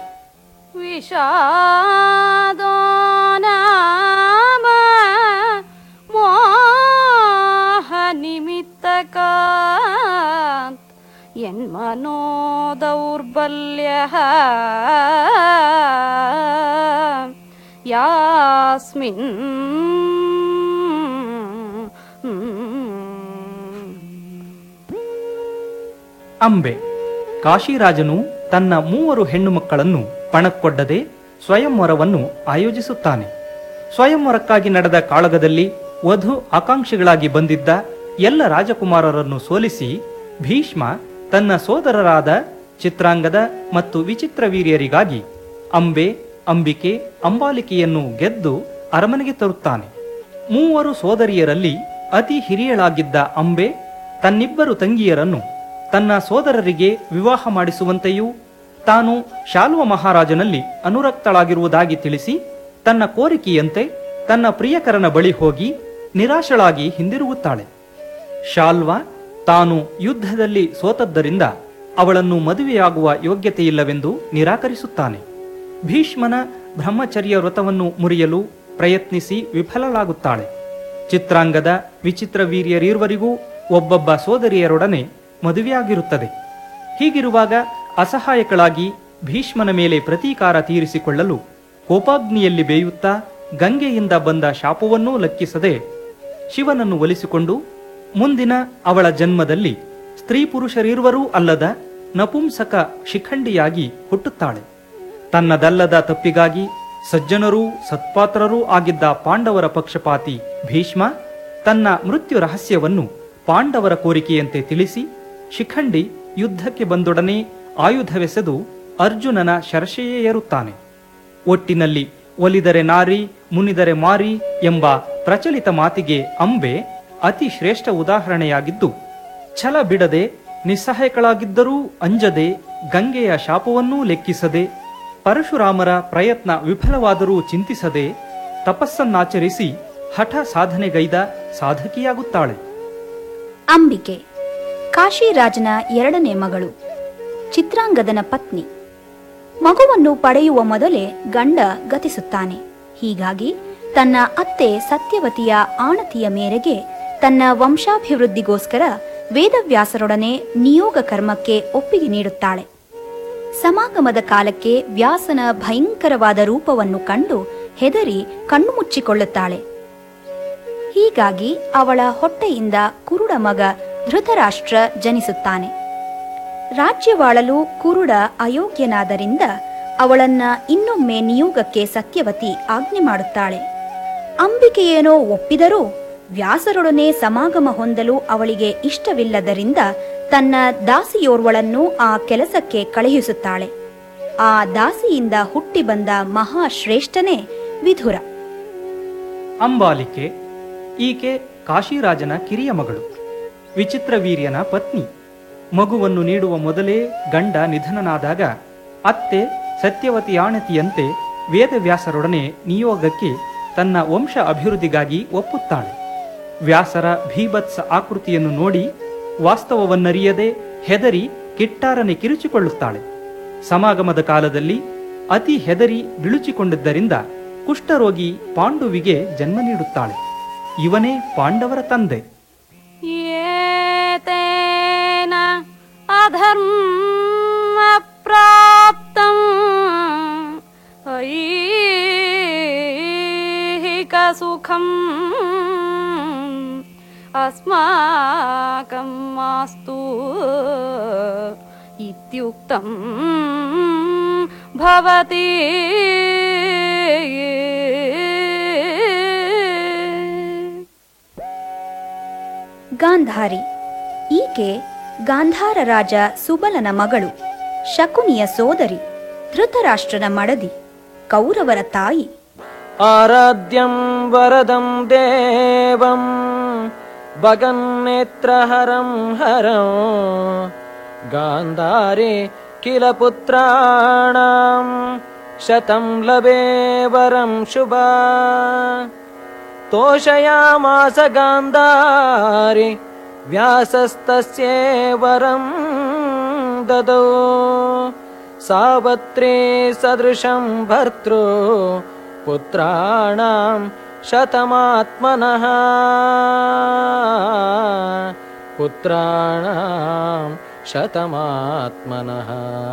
ವಿಷಾದೋ ನಾಮ ಮೋಹ ನಿಮಿತ್ತಕ ಎನ್ಮನೋ ದೌರ್ಬಲ್ಯ ಯಾಸ್ಮಿನ್ ಅಂಬೆ ಕಾಶಿರಾಜನು ತನ್ನ ಮೂವರು ಹೆಣ್ಣು ಮಕ್ಕಳನ್ನು ಪಣಕ್ಕೊಡ್ಡದೆ ಸ್ವಯಂವರವನ್ನು ಆಯೋಜಿಸುತ್ತಾನೆ ಸ್ವಯಂವರಕ್ಕಾಗಿ ನಡೆದ ಕಾಳಗದಲ್ಲಿ ವಧು ಆಕಾಂಕ್ಷಿಗಳಾಗಿ ಬಂದಿದ್ದ ಎಲ್ಲ ರಾಜಕುಮಾರರನ್ನು ಸೋಲಿಸಿ ಭೀಷ್ಮ ತನ್ನ ಸೋದರರಾದ ಚಿತ್ರಾಂಗದ ಮತ್ತು ವಿಚಿತ್ರವೀರ್ಯರಿಗಾಗಿ ಅಂಬೆ ಅಂಬಿಕೆ ಅಂಬಾಲಿಕೆಯನ್ನು ಗೆದ್ದು ಅರಮನೆಗೆ ತರುತ್ತಾನೆ ಮೂವರು ಸೋದರಿಯರಲ್ಲಿ ಅತಿ ಹಿರಿಯಳಾಗಿದ್ದ ಅಂಬೆ ತನ್ನಿಬ್ಬರು ತಂಗಿಯರನ್ನು ತನ್ನ ಸೋದರರಿಗೆ ವಿವಾಹ ಮಾಡಿಸುವಂತೆಯೂ ತಾನು ಶಾಲ್ವ ಮಹಾರಾಜನಲ್ಲಿ ಅನುರಕ್ತಳಾಗಿರುವುದಾಗಿ ತಿಳಿಸಿ ತನ್ನ ಕೋರಿಕೆಯಂತೆ ತನ್ನ ಪ್ರಿಯಕರನ ಬಳಿ ಹೋಗಿ ನಿರಾಶಳಾಗಿ ಹಿಂದಿರುಗುತ್ತಾಳೆ ಶಾಲ್ವ ತಾನು ಯುದ್ಧದಲ್ಲಿ ಸೋತದ್ದರಿಂದ ಅವಳನ್ನು ಮದುವೆಯಾಗುವ ಯೋಗ್ಯತೆಯಿಲ್ಲವೆಂದು ನಿರಾಕರಿಸುತ್ತಾನೆ ಭೀಷ್ಮನ ಬ್ರಹ್ಮಚರ್ಯ ವ್ರತವನ್ನು ಮುರಿಯಲು ಪ್ರಯತ್ನಿಸಿ ವಿಫಲಳಾಗುತ್ತಾಳೆ ಚಿತ್ರಾಂಗದ ವಿಚಿತ್ರ ವೀರ್ಯರೀರ್ವರಿಗೂ ಒಬ್ಬೊಬ್ಬ ಸೋದರಿಯರೊಡನೆ ಮದುವೆಯಾಗಿರುತ್ತದೆ ಹೀಗಿರುವಾಗ ಅಸಹಾಯಕಳಾಗಿ ಭೀಷ್ಮನ ಮೇಲೆ ಪ್ರತೀಕಾರ ತೀರಿಸಿಕೊಳ್ಳಲು ಕೋಪಾಗ್ನಿಯಲ್ಲಿ ಬೇಯುತ್ತಾ ಗಂಗೆಯಿಂದ ಬಂದ ಶಾಪವನ್ನೂ ಲೆಕ್ಕಿಸದೆ ಶಿವನನ್ನು ಒಲಿಸಿಕೊಂಡು ಮುಂದಿನ ಅವಳ ಜನ್ಮದಲ್ಲಿ ಸ್ತ್ರೀ ಪುರುಷರಿರುವರೂ ಅಲ್ಲದ ನಪುಂಸಕ ಶಿಖಂಡಿಯಾಗಿ ಹುಟ್ಟುತ್ತಾಳೆ ತನ್ನದಲ್ಲದ ತಪ್ಪಿಗಾಗಿ ಸಜ್ಜನರೂ ಸತ್ಪಾತ್ರರೂ ಆಗಿದ್ದ ಪಾಂಡವರ ಪಕ್ಷಪಾತಿ ಭೀಷ್ಮ ತನ್ನ ಮೃತ್ಯು ರಹಸ್ಯವನ್ನು ಪಾಂಡವರ ಕೋರಿಕೆಯಂತೆ ತಿಳಿಸಿ ಶಿಖಂಡಿ ಯುದ್ಧಕ್ಕೆ ಬಂದೊಡನೆ ಆಯುಧವೆಸೆದು ಅರ್ಜುನನ ಶರಶೆಯೇ ಏರುತ್ತಾನೆ ಒಟ್ಟಿನಲ್ಲಿ ಒಲಿದರೆ ನಾರಿ ಮುನಿದರೆ ಮಾರಿ ಎಂಬ ಪ್ರಚಲಿತ ಮಾತಿಗೆ ಅಂಬೆ ಅತಿ ಶ್ರೇಷ್ಠ ಉದಾಹರಣೆಯಾಗಿದ್ದು ಛಲ ಬಿಡದೆ ನಿಸ್ಸಹಾಯಕಳಾಗಿದ್ದರೂ ಅಂಜದೆ ಗಂಗೆಯ ಶಾಪವನ್ನೂ ಲೆಕ್ಕಿಸದೆ ಪರಶುರಾಮರ ಪ್ರಯತ್ನ ವಿಫಲವಾದರೂ ಚಿಂತಿಸದೆ ತಪಸ್ಸನ್ನಾಚರಿಸಿ ಹಠ ಸಾಧನೆಗೈದ ಸಾಧಕಿಯಾಗುತ್ತಾಳೆ ಅಂಬಿಕೆ ಕಾಶಿರಾಜನ ಎರಡನೇ ಮಗಳು ಚಿತ್ರಾಂಗದನ ಪತ್ನಿ ಮಗುವನ್ನು ಪಡೆಯುವ ಮೊದಲೇ ಗಂಡ ಗತಿಸುತ್ತಾನೆ ಹೀಗಾಗಿ ತನ್ನ ಅತ್ತೆ ಸತ್ಯವತಿಯ ಆಣತಿಯ ಮೇರೆಗೆ ತನ್ನ ವಂಶಾಭಿವೃದ್ಧಿಗೋಸ್ಕರ ವೇದವ್ಯಾಸರೊಡನೆ ನಿಯೋಗ ಕರ್ಮಕ್ಕೆ ಒಪ್ಪಿಗೆ ನೀಡುತ್ತಾಳೆ ಸಮಾಗಮದ ಕಾಲಕ್ಕೆ ವ್ಯಾಸನ ಭಯಂಕರವಾದ ರೂಪವನ್ನು ಕಂಡು ಹೆದರಿ ಕಣ್ಣು ಮುಚ್ಚಿಕೊಳ್ಳುತ್ತಾಳೆ ಹೀಗಾಗಿ ಅವಳ ಹೊಟ್ಟೆಯಿಂದ ಕುರುಡ ಮಗ ಧೃತರಾಷ್ಟ್ರ ಜನಿಸುತ್ತಾನೆ ರಾಜ್ಯವಾಳಲು ಕುರುಡ ಅಯೋಗ್ಯನಾದರಿಂದ ಅವಳನ್ನ ಇನ್ನೊಮ್ಮೆ ನಿಯೋಗಕ್ಕೆ ಸತ್ಯವತಿ ಆಜ್ಞೆ ಮಾಡುತ್ತಾಳೆ ಅಂಬಿಕೆಯೇನೋ ಒಪ್ಪಿದರೂ ವ್ಯಾಸರೊಡನೆ ಸಮಾಗಮ ಹೊಂದಲು ಅವಳಿಗೆ ಇಷ್ಟವಿಲ್ಲದರಿಂದ ತನ್ನ ದಾಸಿಯೋರ್ವಳನ್ನು ಆ ಕೆಲಸಕ್ಕೆ ಕಳುಹಿಸುತ್ತಾಳೆ ಆ ದಾಸಿಯಿಂದ ಹುಟ್ಟಿ ಬಂದ ಮಹಾಶ್ರೇಷ್ಠನೇ ವಿಧುರ ಅಂಬಾಲಿಕೆ ಈಕೆ ಕಾಶಿರಾಜನ ಕಿರಿಯ ಮಗಳು ವಿಚಿತ್ರವೀರ್ಯನ ಪತ್ನಿ ಮಗುವನ್ನು ನೀಡುವ ಮೊದಲೇ ಗಂಡ ನಿಧನನಾದಾಗ ಅತ್ತೆ ಸತ್ಯವತಿಯಾಣತಿಯಂತೆ ವೇದವ್ಯಾಸರೊಡನೆ ನಿಯೋಗಕ್ಕೆ ತನ್ನ ವಂಶ ಅಭಿವೃದ್ಧಿಗಾಗಿ ಒಪ್ಪುತ್ತಾಳೆ ವ್ಯಾಸರ ಭೀಭತ್ಸ ಆಕೃತಿಯನ್ನು ನೋಡಿ ವಾಸ್ತವವನ್ನರಿಯದೆ ಹೆದರಿ ಕಿಟ್ಟಾರನೆ ಕಿರುಚಿಕೊಳ್ಳುತ್ತಾಳೆ ಸಮಾಗಮದ ಕಾಲದಲ್ಲಿ ಅತಿ ಹೆದರಿ ಬಿಳುಚಿಕೊಂಡಿದ್ದರಿಂದ ಕುಷ್ಠರೋಗಿ ಪಾಂಡುವಿಗೆ ಜನ್ಮ ನೀಡುತ್ತಾಳೆ ಇವನೇ ಪಾಂಡವರ ತಂದೆ ಏತೇನ ಅಧರ್ಮ ಪ್ರಾಪ್ತಂ ಐಹಿಕ ಸುಖಂ ಅಸ್ಮಾಕಂ ಮಾಸ್ತು ಇತ್ಯುಕ್ತಂ ಭವತಿ ಗಾಂಧಾರಿ ಈಕೆ ಗಾಂಧಾರ ರಾಜ ಸುಬಲನ ಮಗಳು ಶಕುನಿಯ ಸೋದರಿ ಧೃತರಾಷ್ಟ್ರನ ಮಡದಿ ಕೌರವರ ತಾಯಿ ಆರಾಧ್ಯಂ ವರದಂ ದೇವಂ ಭಗನ್ನೇತ್ರಹರಂ ಹರಂ ಗಾಂಧಾರಿ ಕಿಲ ಪುತ್ರಾಣಾಂ ಶತಂ ಲಭೇ ವರಂ ಶುಭ ತೋಷಯಾಮಾಸ ಗಾಂಧಾರಿ ವ್ಯಾಸಸ್ತಸ್ಯೇ ವರಂ ದದೋ ಸಾವತ್ರಿ ಸದೃಶಂ ಭರ್ತೃ ಪುತ್ರಾಣಾಂ ಶತಮಾತ್ಮನಃ ಪುತ್ರಾಣಾಂ ಶತಮಾತ್ಮನಃ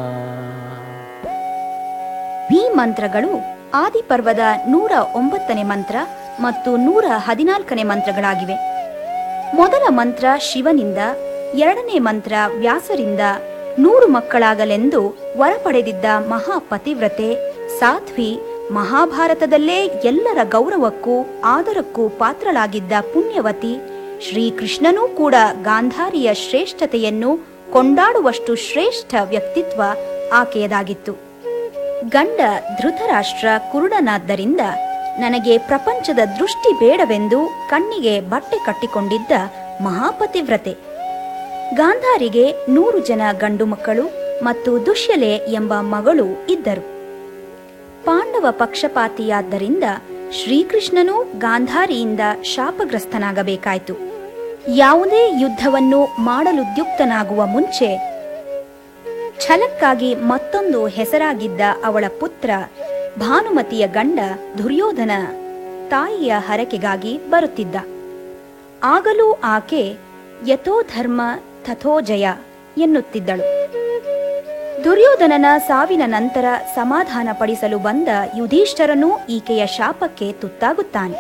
ಈ ಮಂತ್ರಗಳು ಆದಿಪರ್ವದ ನೂರ ಒಂಬತ್ತನೇ ಮಂತ್ರ ಮತ್ತು ನೂರ ಹದಿನಾಲ್ಕನೇ ಮಂತ್ರಗಳಾಗಿವೆ ಮೊದಲ ಮಂತ್ರ ಶಿವನಿಂದ ಎರಡನೇ ಮಂತ್ರ ವ್ಯಾಸರಿಂದ ನೂರು ಮಕ್ಕಳಾಗಲೆಂದು ವರ ಪಡೆದಿದ್ದ ಮಹಾಪತಿವ್ರತೆ ಸಾಧ್ವಿ ಮಹಾಭಾರತದಲ್ಲೇ ಎಲ್ಲರ ಗೌರವಕ್ಕೂ ಆದರಕ್ಕೂ ಪಾತ್ರಳಾಗಿದ್ದ ಪುಣ್ಯವತಿ ಶ್ರೀಕೃಷ್ಣನೂ ಕೂಡ ಗಾಂಧಾರಿಯ ಶ್ರೇಷ್ಠತೆಯನ್ನು ಕೊಂಡಾಡುವಷ್ಟು ಶ್ರೇಷ್ಠ ವ್ಯಕ್ತಿತ್ವ ಆಕೆಯದಾಗಿತ್ತು ಗಂಡ ಧೃತರಾಷ್ಟ್ರ ಕುರುಡನಾದ್ದರಿಂದ ನನಗೆ ಪ್ರಪಂಚದ ದೃಷ್ಟಿ ಬೇಡವೆಂದು ಕಣ್ಣಿಗೆ ಬಟ್ಟೆ ಕಟ್ಟಿಕೊಂಡಿದ್ದ ಮಹಾಪತಿವ್ರತೆ ಗಾಂಧಾರಿಗೆ ನೂರು ಜನ ಗಂಡು ಮಕ್ಕಳು ಮತ್ತು ದುಶ್ಯಲೆ ಎಂಬ ಮಗಳು ಇದ್ದರು ಪಾಂಡವ ಪಕ್ಷಪಾತಿಯಾದ್ದರಿಂದ ಶ್ರೀಕೃಷ್ಣನೂ ಗಾಂಧಾರಿಯಿಂದ ಶಾಪಗ್ರಸ್ತನಾಗಬೇಕಾಯಿತು ಯಾವುದೇ ಯುದ್ಧವನ್ನು ಮಾಡಲುದ್ಯುಕ್ತನಾಗುವ ಮುಂಚೆ ಛಲಕ್ಕಾಗಿ ಮತ್ತೊಂದು ಹೆಸರಾಗಿದ್ದ ಅವಳ ಪುತ್ರ ಭಾನುಮತಿಯ ಗಂಡ ದುರ್ಯೋಧನ ತಾಯಿಯ ಹರಕೆಗಾಗಿ ಬರುತ್ತಿದ್ದ ಆಗಲೂ ಆಕೆ ಯಥೋ ಧರ್ಮ ತಥೋ ಜಯ ಎನ್ನುತ್ತಿದ್ದಳು ದುರ್ಯೋಧನನ ಸಾವಿನ ನಂತರ ಸಮಾಧಾನ ಪಡಿಸಲು ಬಂದ ಯುಧಿಷ್ಠರನು ಈಕೆಯ ಶಾಪಕ್ಕೆ ತುತ್ತಾಗುತ್ತಾನೆ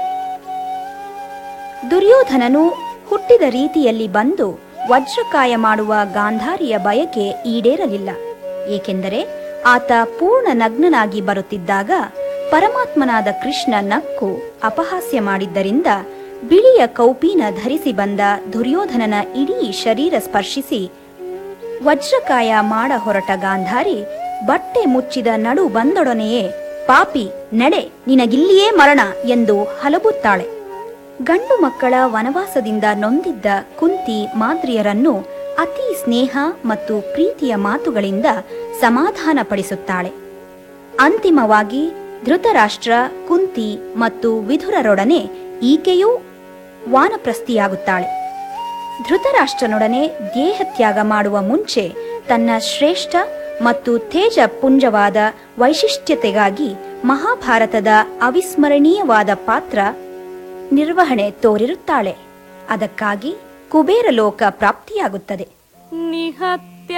ದುರ್ಯೋಧನನು ಹುಟ್ಟಿದ ರೀತಿಯಲ್ಲಿ ಬಂದು ವಜ್ರಕಾಯ ಮಾಡುವ ಗಾಂಧಾರಿಯ ಬಯಕೆ ಈಡೇರಲಿಲ್ಲ ಏಕೆಂದರೆ ಆತ ಪೂರ್ಣ ನಗ್ನನಾಗಿ ಬರುತ್ತಿದ್ದಾಗ ಪರಮಾತ್ಮನಾದ ಕೃಷ್ಣ ನಕ್ಕು ಅಪಹಾಸ್ಯ ಮಾಡಿದ್ದರಿಂದ ಬಿಳಿಯ ಕೌಪೀನ ಧರಿಸಿ ಬಂದ ದುರ್ಯೋಧನನ ಇಡೀ ಶರೀರ ಸ್ಪರ್ಶಿಸಿ ವಜ್ರಕಾಯ ಮಾಡ ಹೊರಟ ಗಾಂಧಾರಿ ಬಟ್ಟೆ ಮುಚ್ಚಿದ ನಡು ಬಂದೊಡನೆಯೇ ಪಾಪಿ ನಡೆ ನಿನಗಿಲ್ಲಿಯೇ ಮರಣ ಎಂದು ಹಲಬುತ್ತಾಳೆ ಗಂಡು ಮಕ್ಕಳ ವನವಾಸದಿಂದ ನೊಂದಿದ್ದ ಕುಂತಿ ಮಾದ್ರಿಯರನ್ನು ಅತಿ ಸ್ನೇಹ ಮತ್ತು ಪ್ರೀತಿಯ ಮಾತುಗಳಿಂದ ಸಮಾಧಾನಪಡಿಸುತ್ತಾಳೆ ಅಂತಿಮವಾಗಿ ಧೃತರಾಷ್ಟ್ರ ಕುಂತಿ ಮತ್ತು ವಿಧುರರೊಡನೆ ಈಕೆಯೂ ವಾನಪ್ರಸ್ಥಿಯಾಗುತ್ತಾಳೆ ಧೃತರಾಷ್ಟ್ರನೊಡನೆ ದೇಹತ್ಯಾಗ ಮಾಡುವ ಮುಂಚೆ ತನ್ನ ಶ್ರೇಷ್ಠ ಮತ್ತು ತೇಜ ಪುಂಜವಾದ ವೈಶಿಷ್ಟ್ಯತೆಗಾಗಿ ಮಹಾಭಾರತದ ಅವಿಸ್ಮರಣೀಯವಾದ ಪಾತ್ರ ನಿರ್ವಹಣೆ ತೋರಿರುತ್ತಾಳೆ ಅದಕ್ಕಾಗಿ ಕುಬೇರ ಲೋಕ ಪ್ರಾಪ್ತಿಯಾಗುತ್ತದೆ ನಿಹತ್ಯ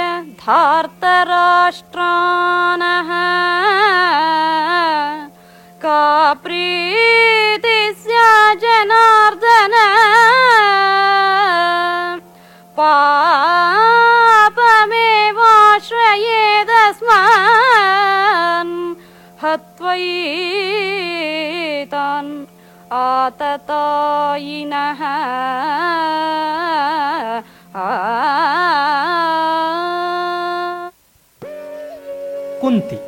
ಧಾರ್ತರಾಷ್ಟ್ರಾನಃ ಕಾ ಪ್ರೀತಿ ಸ್ಯಾ ಜನಾರ್ದನ ಪಾಪಮೇವಾಶ್ರಯೇದಸ್ಮಾನ್ ಹತ್ವೈತಾನ್ ಆ ಆತತಾಯಿನಃ ಆ ಕುಂತಿ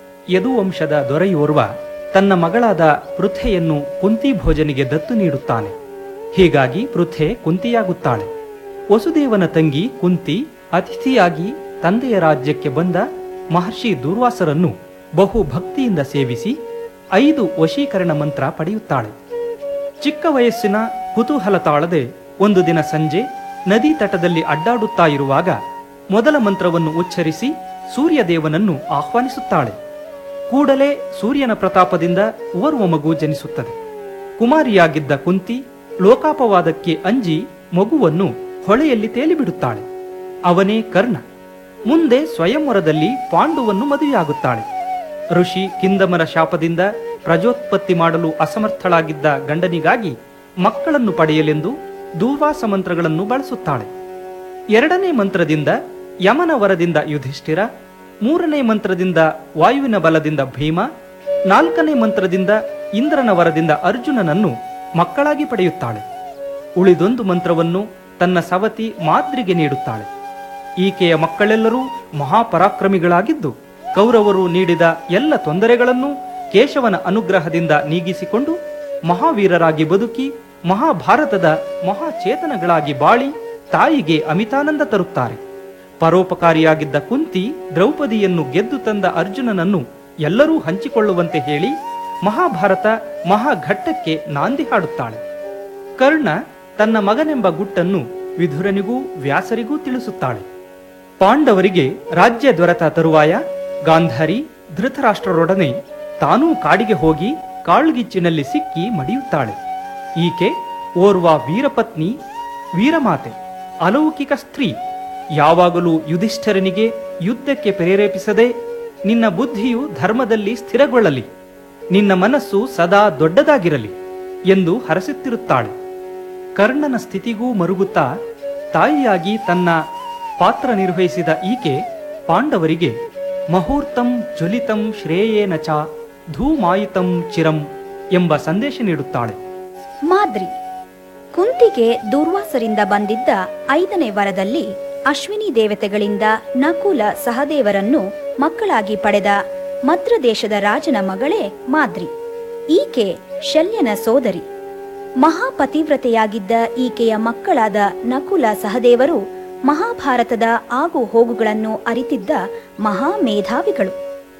ಯದುವಂಶದ ದೊರೆಯೋರ್ವ ತನ್ನ ಮಗಳಾದ ಪೃಥೆಯನ್ನು ಕುಂತಿ ಭೋಜನಿಗೆ ದತ್ತು ನೀಡುತ್ತಾನೆ ಹೀಗಾಗಿ ಪೃಥೆ ಕುಂತಿಯಾಗುತ್ತಾಳೆ ವಸುದೇವನ ತಂಗಿ ಕುಂತಿ ಅತಿಥಿಯಾಗಿ ತಂದೆಯ ರಾಜ್ಯಕ್ಕೆ ಬಂದ ಮಹರ್ಷಿ ದೂರ್ವಾಸರನ್ನು ಬಹು ಭಕ್ತಿಯಿಂದ ಸೇವಿಸಿ ಐದು ವಶೀಕರಣ ಮಂತ್ರ ಪಡೆಯುತ್ತಾಳೆ ಚಿಕ್ಕ ವಯಸ್ಸಿನ ಕುತೂಹಲ ತಾಳದೆ ಒಂದು ದಿನ ಸಂಜೆ ನದಿ ತಟದಲ್ಲಿ ಅಡ್ಡಾಡುತ್ತಾ ಇರುವಾಗ ಮೊದಲ ಮಂತ್ರವನ್ನು ಉಚ್ಚರಿಸಿ ಸೂರ್ಯದೇವನನ್ನು ಆಹ್ವಾನಿಸುತ್ತಾಳೆ ಕೂಡಲೇ ಸೂರ್ಯನ ಪ್ರತಾಪದಿಂದ ಓರ್ವ ಮಗು ಜನಿಸುತ್ತದೆ ಕುಮಾರಿಯಾಗಿದ್ದ ಕುಂತಿ ಲೋಕಾಪವಾದಕ್ಕೆ ಅಂಜಿ ಮಗುವನ್ನು ಹೊಳೆಯಲ್ಲಿ ತೇಲಿಬಿಡುತ್ತಾಳೆ ಅವನೇ ಕರ್ಣ ಮುಂದೆ ಸ್ವಯಂವರದಲ್ಲಿ ಪಾಂಡುವನ್ನು ಮದುವೆಯಾಗುತ್ತಾಳೆ ಋಷಿ ಕಿಂದಮರ ಶಾಪದಿಂದ ಪ್ರಜೋತ್ಪತ್ತಿ ಮಾಡಲು ಅಸಮರ್ಥಳಾಗಿದ್ದ ಗಂಡನಿಗಾಗಿ ಮಕ್ಕಳನ್ನು ಪಡೆಯಲೆಂದು ದೂರ್ವಾಸ ಮಂತ್ರಗಳನ್ನು ಬಳಸುತ್ತಾಳೆ ಎರಡನೇ ಮಂತ್ರದಿಂದ ಯಮನ ವರದಿಂದ ಯುಧಿಷ್ಠಿರ ಮೂರನೇ ಮಂತ್ರದಿಂದ ವಾಯುವಿನ ಬಲದಿಂದ ಭೀಮ ನಾಲ್ಕನೇ ಮಂತ್ರದಿಂದ ಇಂದ್ರನ ವರದಿಂದ ಅರ್ಜುನನನ್ನು ಮಕ್ಕಳಾಗಿ ಪಡೆಯುತ್ತಾಳೆ ಉಳಿದೊಂದು ಮಂತ್ರವನ್ನು ತನ್ನ ಸವತಿ ಮಾದ್ರಿಗೆ ನೀಡುತ್ತಾಳೆ ಈಕೆಯ ಮಕ್ಕಳೆಲ್ಲರೂ ಮಹಾಪರಾಕ್ರಮಿಗಳಾಗಿದ್ದು ಕೌರವರು ನೀಡಿದ ಎಲ್ಲ ತೊಂದರೆಗಳನ್ನು ಕೇಶವನ ಅನುಗ್ರಹದಿಂದ ನೀಗಿಸಿಕೊಂಡು ಮಹಾವೀರರಾಗಿ ಬದುಕಿ ಮಹಾಭಾರತದ ಮಹಾಚೇತನಗಳಾಗಿ ಬಾಳಿ ತಾಯಿಗೆ ಅಮಿತಾನಂದ ತರುತ್ತಾರೆ ಪರೋಪಕಾರಿಯಾಗಿದ್ದ ಕುಂತಿ ದ್ರೌಪದಿಯನ್ನು ಗೆದ್ದು ತಂದ ಅರ್ಜುನನನ್ನು ಎಲ್ಲರೂ ಹಂಚಿಕೊಳ್ಳುವಂತೆ ಹೇಳಿ ಮಹಾಭಾರತ ಮಹಾಘಟ್ಟಕ್ಕೆ ನಾಂದಿ ಹಾಡುತ್ತಾಳೆ ಕರ್ಣ ತನ್ನ ಮಗನೆಂಬ ಗುಟ್ಟನ್ನು ವಿಧುರನಿಗೂ ವ್ಯಾಸರಿಗೂ ತಿಳಿಸುತ್ತಾಳೆ ಪಾಂಡವರಿಗೆ ರಾಜ್ಯ ದೊರೆತ ತರುವಾಯ ಗಾಂಧಾರಿ ಧೃತರಾಷ್ಟ್ರರೊಡನೆ ತಾನೂ ಕಾಡಿಗೆ ಹೋಗಿ ಕಾಳ್ಗಿಚ್ಚಿನಲ್ಲಿ ಸಿಕ್ಕಿ ಮಡಿಯುತ್ತಾಳೆ ಈಕೆ ಓರ್ವ ವೀರಪತ್ನಿ ವೀರಮಾತೆ ಅಲೌಕಿಕ ಸ್ತ್ರೀ ಯಾವಾಗಲೂ ಯುಧಿಷ್ಠರನಿಗೆ ಯುದ್ಧಕ್ಕೆ ಪ್ರೇರೇಪಿಸದೆ ನಿನ್ನ ಬುದ್ಧಿಯು ಧರ್ಮದಲ್ಲಿ ಸ್ಥಿರಗೊಳ್ಳಲಿ ನಿನ್ನ ಮನಸ್ಸು ಸದಾ ದೊಡ್ಡದಾಗಿರಲಿ ಎಂದು ಹರಸುತ್ತಿರುತ್ತಾಳೆ ಕರ್ಣನ ಸ್ಥಿತಿಗೂ ಮರುಗುತ್ತಾ ತಾಯಿಯಾಗಿ ತನ್ನ ಪಾತ್ರ ನಿರ್ವಹಿಸಿದ ಈಕೆ ಪಾಂಡವರಿಗೆ ಮಹೂರ್ತಂ ಜ್ವಲಿತಂ ಶ್ರೇಯೇನ ಚ ಧೂಮಾಯಿತಂ ಚಿರಂ ಎಂಬ ಸಂದೇಶ ನೀಡುತ್ತಾಳೆ ಮಾದ್ರಿ ಕುಂತಿಗೆ ದೂರ್ವಾಸರಿಂದ ಬಂದಿದ್ದ ಐದನೇ ವರದಲ್ಲಿ ಅಶ್ವಿನಿ ದೇವತೆಗಳಿಂದ ನಕುಲ ಸಹದೇವರನ್ನು ಮಕ್ಕಳಾಗಿ ಪಡೆದ ಮದ್ರ ದೇಶದ ರಾಜನ ಮಗಳೇ ಮಾದ್ರಿ ಈಕೆ ಶಲ್ಯನ ಸೋದರಿ ಮಹಾಪತಿವ್ರತೆಯಾಗಿದ್ದ ಈಕೆಯ ಮಕ್ಕಳಾದ ನಕುಲ ಸಹದೇವರು ಮಹಾಭಾರತದ ಆಗು ಹೋಗುಗಳನ್ನು ಅರಿತಿದ್ದ ಮಹಾಮೇಧಾವಿಗಳು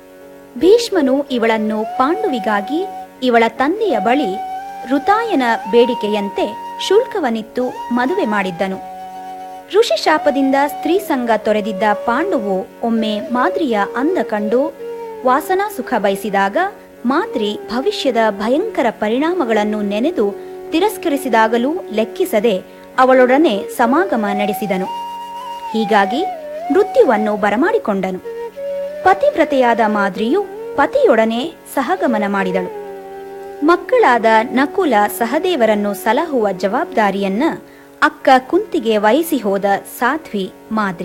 ಭೀಷ್ಮನು ಇವಳನ್ನು ಪಾಂಡುವಿಗಾಗಿ ಇವಳ ತಂದೆಯ ಬಳಿ ಋತಾಯನ ಬೇಡಿಕೆಯಂತೆ ಶುಲ್ಕವನ್ನಿತ್ತು ಮದುವೆ ಮಾಡಿದ್ದನು ಋಷಿ ಶಾಪದಿಂದ ಸ್ತ್ರೀ ಸಂಘ ತೊರೆದಿದ್ದ ಪಾಂಡುವು ಒಮ್ಮೆ ಮಾದ್ರಿಯ ಅಂದ ಕಂಡು ವಾಸನಾ ಸುಖ ಬಯಸಿದಾಗ ಮಾದ್ರಿ ಭವಿಷ್ಯದ ಭಯಂಕರ ಪರಿಣಾಮಗಳನ್ನು ನೆನೆದು ತಿರಸ್ಕರಿಸಿದಾಗಲೂ ಲೆಕ್ಕಿಸದೆ ಅವಳೊಡನೆ ಸಮಾಗಮ ನಡೆಸಿದನು ಹೀಗಾಗಿ ಮೃತ್ಯುವನ್ನು ಬರಮಾಡಿಕೊಂಡನು ಪತಿವ್ರತೆಯಾದ ಮಾದ್ರಿಯು ಪತಿಯೊಡನೆ ಸಹಗಮನ ಮಾಡಿದಳು ಮಕ್ಕಳಾದ ನಕುಲ ಸಹದೇವರನ್ನು ಸಲಹುವ ಜವಾಬ್ದಾರಿಯನ್ನ ಅಕ್ಕ ಕುಂತಿಗೆ ವಹಿಸಿ ಹೋದ ಸಾಧ್ವಿ ಮಾದ್ರಿ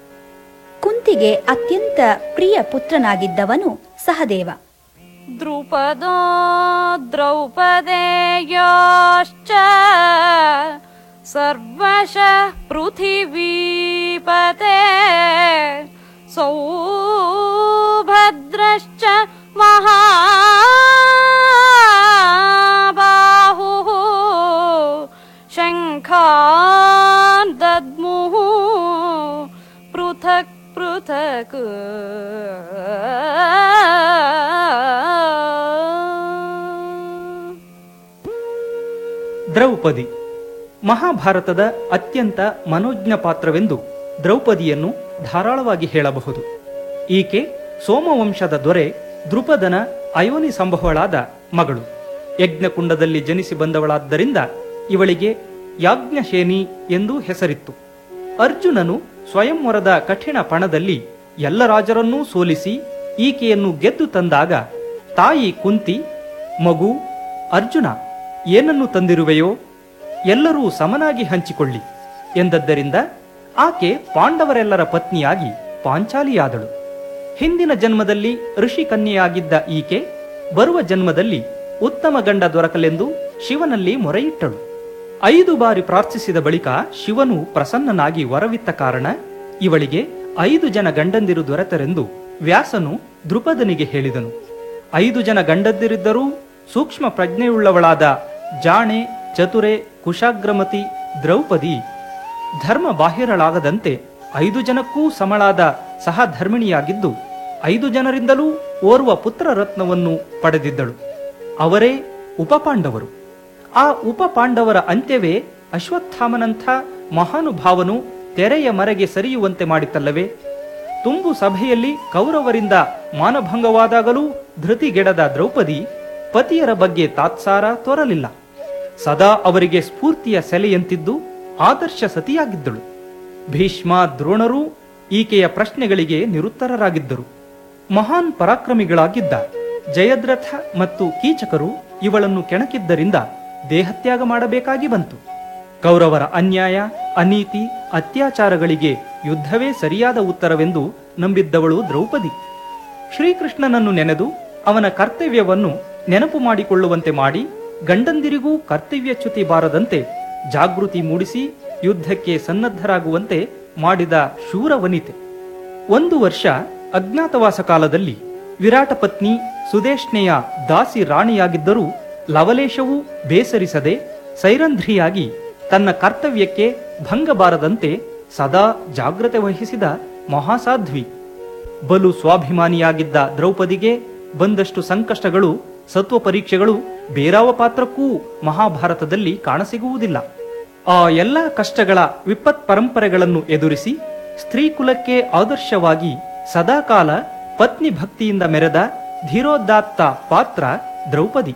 ಕುಂತಿಗೆ ಅತ್ಯಂತ ಪ್ರಿಯ ಪುತ್ರನಾಗಿದ್ದವನು ಸಹದೇವ द्रुपदो द्रौपदेयोश्च सर्वशः पृथिवीपते सौभद्रश्च महाबाहुः शङ्खान् दद्मुः पृथक् पृथक् ದ್ರೌಪದಿ ಮಹಾಭಾರತದ ಅತ್ಯಂತ ಮನೋಜ್ಞ ಪಾತ್ರವೆಂದು ದ್ರೌಪದಿಯನ್ನು ಧಾರಾಳವಾಗಿ ಹೇಳಬಹುದು ಈಕೆ ಸೋಮವಂಶದ ದೊರೆ ದೃಪದನ ಅಯೋನಿ ಸಂಭವಳಾದ ಮಗಳು ಯಜ್ಞಕುಂಡದಲ್ಲಿ ಜನಿಸಿ ಬಂದವಳಾದ್ದರಿಂದ ಇವಳಿಗೆ ಯಾಜ್ಞಶೇನಿ ಎಂದು ಹೆಸರಿತ್ತು ಅರ್ಜುನನು ಸ್ವಯಂವರದ ಕಠಿಣ ಪಣದಲ್ಲಿ ಎಲ್ಲ ರಾಜರನ್ನೂ ಸೋಲಿಸಿ ಈಕೆಯನ್ನು ಗೆದ್ದು ತಂದಾಗ ತಾಯಿ ಕುಂತಿ ಮಗು ಅರ್ಜುನ ಏನನ್ನು ತಂದಿರುವೆಯೋ ಎಲ್ಲರೂ ಸಮನಾಗಿ ಹಂಚಿಕೊಳ್ಳಿ ಎಂದದ್ದರಿಂದ ಆಕೆ ಪಾಂಡವರೆಲ್ಲರ ಪತ್ನಿಯಾಗಿ ಪಾಂಚಾಲಿಯಾದಳು ಹಿಂದಿನ ಜನ್ಮದಲ್ಲಿ ಋಷಿ ಕನ್ಯೆಯಾಗಿದ್ದ ಈಕೆ ಬರುವ ಜನ್ಮದಲ್ಲಿ ಉತ್ತಮ ಗಂಡ ದೊರಕಲೆಂದು ಶಿವನಲ್ಲಿ ಮೊರೆಯಿಟ್ಟಳು ಐದು ಬಾರಿ ಪ್ರಾರ್ಥಿಸಿದ ಬಳಿಕ ಶಿವನು ಪ್ರಸನ್ನನಾಗಿ ವರವಿತ್ತ ಕಾರಣ ಇವಳಿಗೆ ಐದು ಜನ ಗಂಡಂದಿರು ದೊರೆತರೆಂದು ವ್ಯಾಸನು ದೃಪದನಿಗೆ ಹೇಳಿದನು ಐದು ಜನ ಗಂಡಂದಿರಿದ್ದರೂ ಸೂಕ್ಷ್ಮ ಪ್ರಜ್ಞೆಯುಳ್ಳವಳಾದ ಜಾಣೆ ಚತುರೆ ಕುಶಾಗ್ರಮತಿ ದ್ರೌಪದಿ ಧರ್ಮ ಬಾಹಿರಳಾಗದಂತೆ ಐದು ಜನಕ್ಕೂ ಸಮಳಾದ ಸಹಧರ್ಮಿಣಿಯಾಗಿದ್ದು ಐದು ಜನರಿಂದಲೂ ಓರ್ವ ಪುತ್ರ ರತ್ನವನ್ನು ಪಡೆದಿದ್ದಳು ಅವರೇ ಉಪಪಾಂಡವರು ಆ ಉಪಪಾಂಡವರ ಅಂತ್ಯವೇ ಅಶ್ವತ್ಥಾಮನಂಥ ಮಹಾನುಭಾವನು ತೆರೆಯ ಮರೆಗೆ ಸರಿಯುವಂತೆ ಮಾಡಿತಲ್ಲವೇ ತುಂಬು ಸಭೆಯಲ್ಲಿ ಕೌರವರಿಂದ ಮಾನಭಂಗವಾದಾಗಲೂ ಧೃತಿಗೆಡದ ದ್ರೌಪದಿ ಪತಿಯರ ಬಗ್ಗೆ ತಾತ್ಸಾರ ತೋರಲಿಲ್ಲ ಸದಾ ಅವರಿಗೆ ಸ್ಫೂರ್ತಿಯ ಸೆಲೆಯಂತಿದ್ದು ಆದರ್ಶ ಸತಿಯಾಗಿದ್ದಳು ಭೀಷ್ಮ ದ್ರೋಣರೂ ಈಕೆಯ ಪ್ರಶ್ನೆಗಳಿಗೆ ನಿರುತ್ತರರಾಗಿದ್ದರು ಮಹಾನ್ ಪರಾಕ್ರಮಿಗಳಾಗಿದ್ದ ಜಯದ್ರಥ ಮತ್ತು ಕೀಚಕರು ಇವಳನ್ನು ಕೆಣಕಿದ್ದರಿಂದ ದೇಹತ್ಯಾಗ ಮಾಡಬೇಕಾಗಿ ಬಂತು ಕೌರವರ ಅನ್ಯಾಯ ಅನೀತಿ ಅತ್ಯಾಚಾರಗಳಿಗೆ ಯುದ್ಧವೇ ಸರಿಯಾದ ಉತ್ತರವೆಂದು ನಂಬಿದ್ದವಳು ದ್ರೌಪದಿ ಶ್ರೀಕೃಷ್ಣನನ್ನು ನೆನೆದು ಅವನ ಕರ್ತವ್ಯವನ್ನು ನೆನಪು ಮಾಡಿಕೊಳ್ಳುವಂತೆ ಮಾಡಿ ಗಂಡಂದಿರಿಗೂ ಕರ್ತವ್ಯಚ್ಯುತಿ ಬಾರದಂತೆ ಜಾಗೃತಿ ಮೂಡಿಸಿ ಯುದ್ಧಕ್ಕೆ ಸನ್ನದ್ಧರಾಗುವಂತೆ ಮಾಡಿದ ಶೂರ ವನಿತೆ ಒಂದು ವರ್ಷ ಅಜ್ಞಾತವಾಸ ಕಾಲದಲ್ಲಿ ವಿರಾಟ ಪತ್ನಿ ಸುದೇಶ್ನೆಯ ದಾಸಿ ರಾಣಿಯಾಗಿದ್ದರೂ ಲವಲೇಶವೂ ಬೇಸರಿಸದೆ ಸೈರಂಧ್ರಿಯಾಗಿ ತನ್ನ ಕರ್ತವ್ಯಕ್ಕೆ ಭಂಗ ಬಾರದಂತೆ ಸದಾ ಜಾಗ್ರತೆ ವಹಿಸಿದ ಮಹಾಸಾಧ್ವಿ ಬಲು ಸ್ವಾಭಿಮಾನಿಯಾಗಿದ್ದ ದ್ರೌಪದಿಗೆ ಬಂದಷ್ಟು ಸಂಕಷ್ಟಗಳು ಸತ್ವ ಪರೀಕ್ಷೆಗಳು ಬೇರಾವ ಪಾತ್ರಕ್ಕೂ ಮಹಾಭಾರತದಲ್ಲಿ ಕಾಣಸಿಗುವುದಿಲ್ಲ ಆ ಎಲ್ಲ ಕಷ್ಟಗಳ ವಿಪತ್ ಪರಂಪರೆಗಳನ್ನು ಎದುರಿಸಿ ಸ್ತ್ರೀ ಕುಲಕ್ಕೆ ಆದರ್ಶವಾಗಿ ಸದಾಕಾಲ ಪತ್ನಿ ಭಕ್ತಿಯಿಂದ ಮೆರೆದ ಧೀರೋದಾತ್ತ ಪಾತ್ರ ದ್ರೌಪದಿ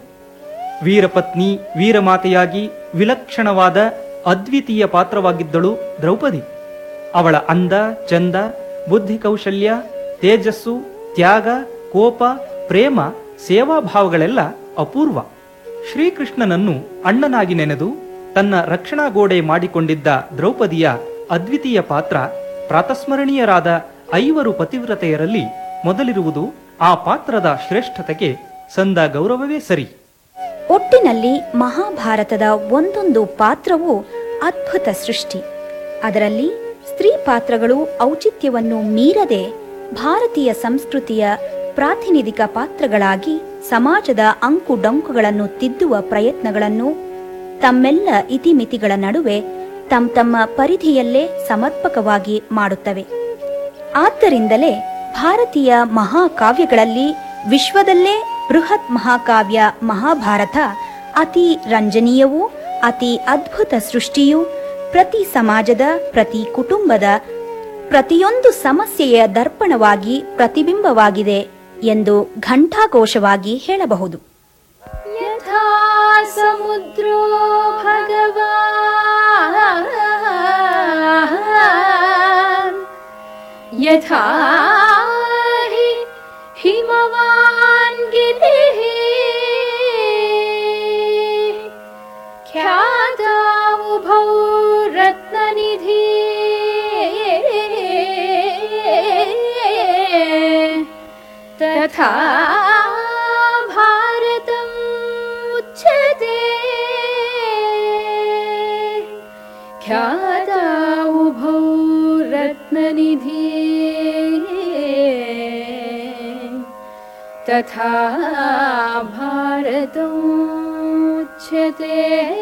ವೀರಪತ್ನಿ ವೀರಮಾತೆಯಾಗಿ ವಿಲಕ್ಷಣವಾದ ಅದ್ವಿತೀಯ ಪಾತ್ರವಾಗಿದ್ದಳು ದ್ರೌಪದಿ ಅವಳ ಅಂದ ಚಂದ ಬುದ್ಧಿ ಕೌಶಲ್ಯ ತೇಜಸ್ಸು ತ್ಯಾಗ ಕೋಪ ಪ್ರೇಮ ಸೇವಾಭಾವಗಳೆಲ್ಲ ಅಪೂರ್ವ ಶ್ರೀಕೃಷ್ಣನನ್ನು ಅಣ್ಣನಾಗಿ ನೆನೆದು ತನ್ನ ರಕ್ಷಣಾ ಗೋಡೆ ಮಾಡಿಕೊಂಡಿದ್ದ ದ್ರೌಪದಿಯ ಅದ್ವಿತೀಯ ಪಾತ್ರ ಪ್ರಾತಸ್ಮರಣೀಯರಾದ ಐವರು ಪತಿವ್ರತೆಯರಲ್ಲಿ ಮೊದಲಿರುವುದು ಆ ಪಾತ್ರದ ಶ್ರೇಷ್ಠತೆಗೆ ಸಂದ ಗೌರವವೇ ಸರಿ ಒಟ್ಟಿನಲ್ಲಿ ಮಹಾಭಾರತದ ಒಂದೊಂದು ಪಾತ್ರವೂ ಅದ್ಭುತ ಸೃಷ್ಟಿ ಅದರಲ್ಲಿ ಸ್ತ್ರೀ ಪಾತ್ರಗಳು ಔಚಿತ್ಯವನ್ನು ಮೀರದೆ ಭಾರತೀಯ ಸಂಸ್ಕೃತಿಯ ಪ್ರಾತಿನಿಧಿಕ ಪಾತ್ರಗಳಾಗಿ ಸಮಾಜದ ಅಂಕು ಡೊಂಕುಗಳನ್ನು ತಿದ್ದುವ ಪ್ರಯತ್ನಗಳನ್ನು ತಮ್ಮೆಲ್ಲ ಇತಿಮಿತಿಗಳ ನಡುವೆ ತಮ್ಮ ತಮ್ಮ ಪರಿಧಿಯಲ್ಲೇ ಸಮರ್ಪಕವಾಗಿ ಮಾಡುತ್ತವೆ ಆದ್ದರಿಂದಲೇ ಭಾರತೀಯ ಮಹಾಕಾವ್ಯಗಳಲ್ಲಿ ವಿಶ್ವದಲ್ಲೇ ಬೃಹತ್ ಮಹಾಕಾವ್ಯ ಮಹಾಭಾರತ ಅತಿ ರಂಜನೀಯವೂ ಅತಿ ಅದ್ಭುತ ಸೃಷ್ಟಿಯೂ ಪ್ರತಿ ಸಮಾಜದ ಪ್ರತಿ ಕುಟುಂಬದ ಪ್ರತಿಯೊಂದು ಸಮಸ್ಯೆಯ ದರ್ಪಣವಾಗಿ ಪ್ರತಿಬಿಂಬವಾಗಿದೆ ಎಂದು ಘಂಟಾಘೋಷವಾಗಿ ಹೇಳಬಹುದು यथा समुद्रो भगवान् यथा हि हिमवान् गिरिः ख्याता उभौ रत्ननिधि तथा भारतम् उच्यते ख्याता उभौ रत्ननिधि तथा भारतम् उच्यते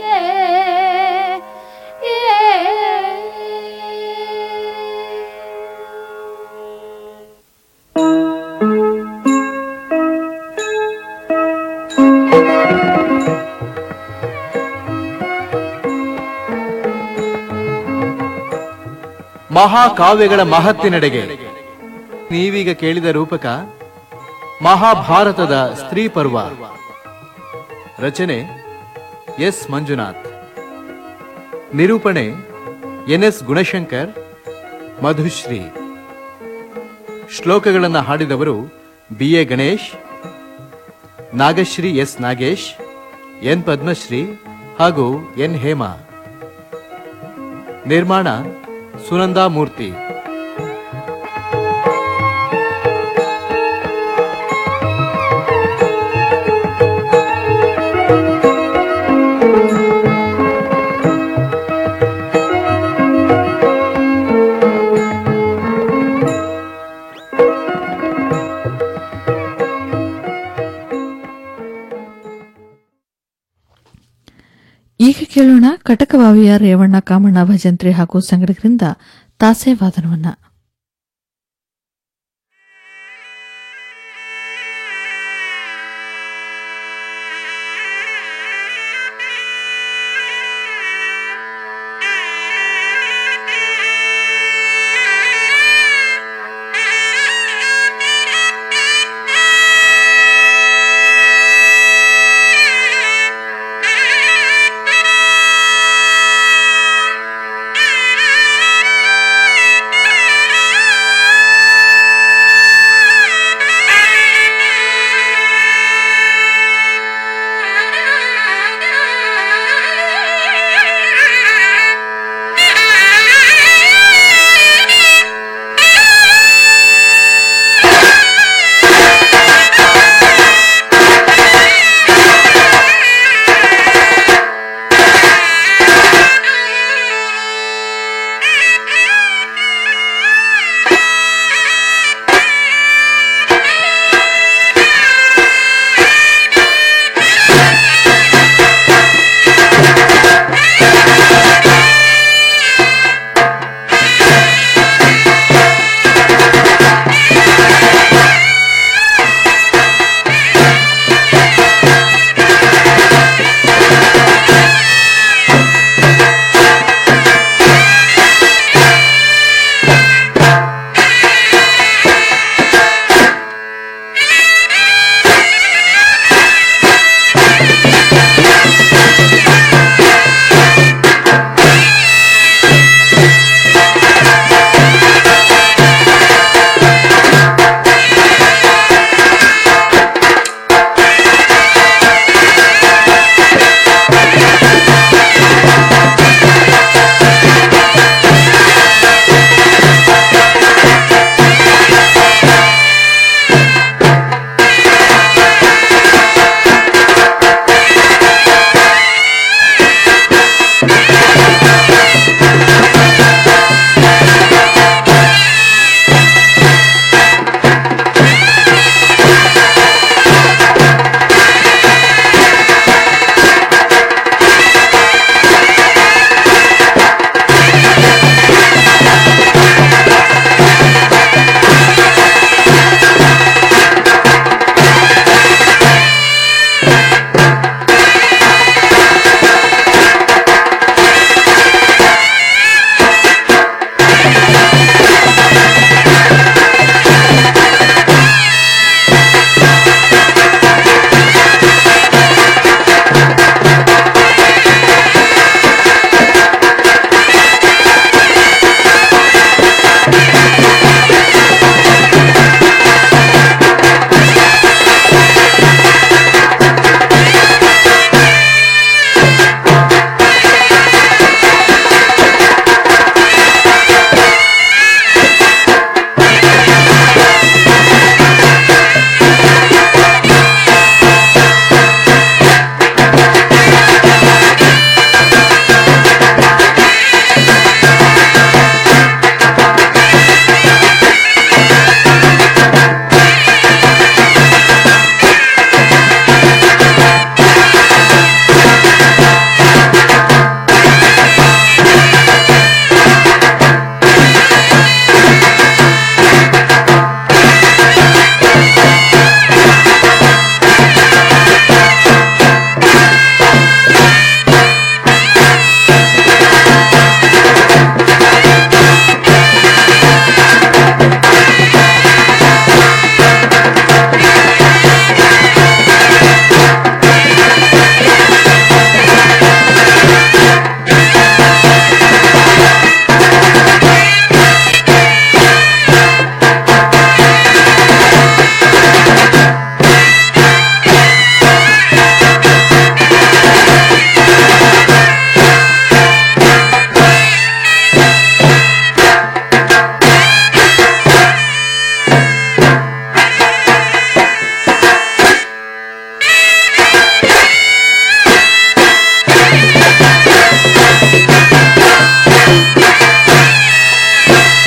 ಮಹಾಕಾವ್ಯಗಳ ಮಹತ್ತಿನೆಡೆಗೆ ನೀವೀಗ ಕೇಳಿದ ರೂಪಕ ಮಹಾಭಾರತದ ಸ್ತ್ರೀ ಪರ್ವ ರಚನೆ ಎಸ್ ಮಂಜುನಾಥ್ ನಿರೂಪಣೆ ಎನ್ ಎಸ್ ಗುಣಶಂಕರ್ ಮಧುಶ್ರೀ ಶ್ಲೋಕಗಳನ್ನು ಹಾಡಿದವರು B A Ganesh Nagashree S Nagesh N Padmashree ಹಾಗೂ ಎನ್ ಹೇಮಾ ನಿರ್ಮಾಣ ಸುನಂದಾ ಮೂರ್ತಿ ಕೇಳೋಣ ಕಟಕವಾವಿಯ ರೇವಣ್ಣ ಕಾಮಣ್ಣ ಭಜಂತ್ರಿ ಹಾಗೂ ಸಂಗಡಿಗರಿಂದ ತಾಸೆ ವಾದನವನ್ನ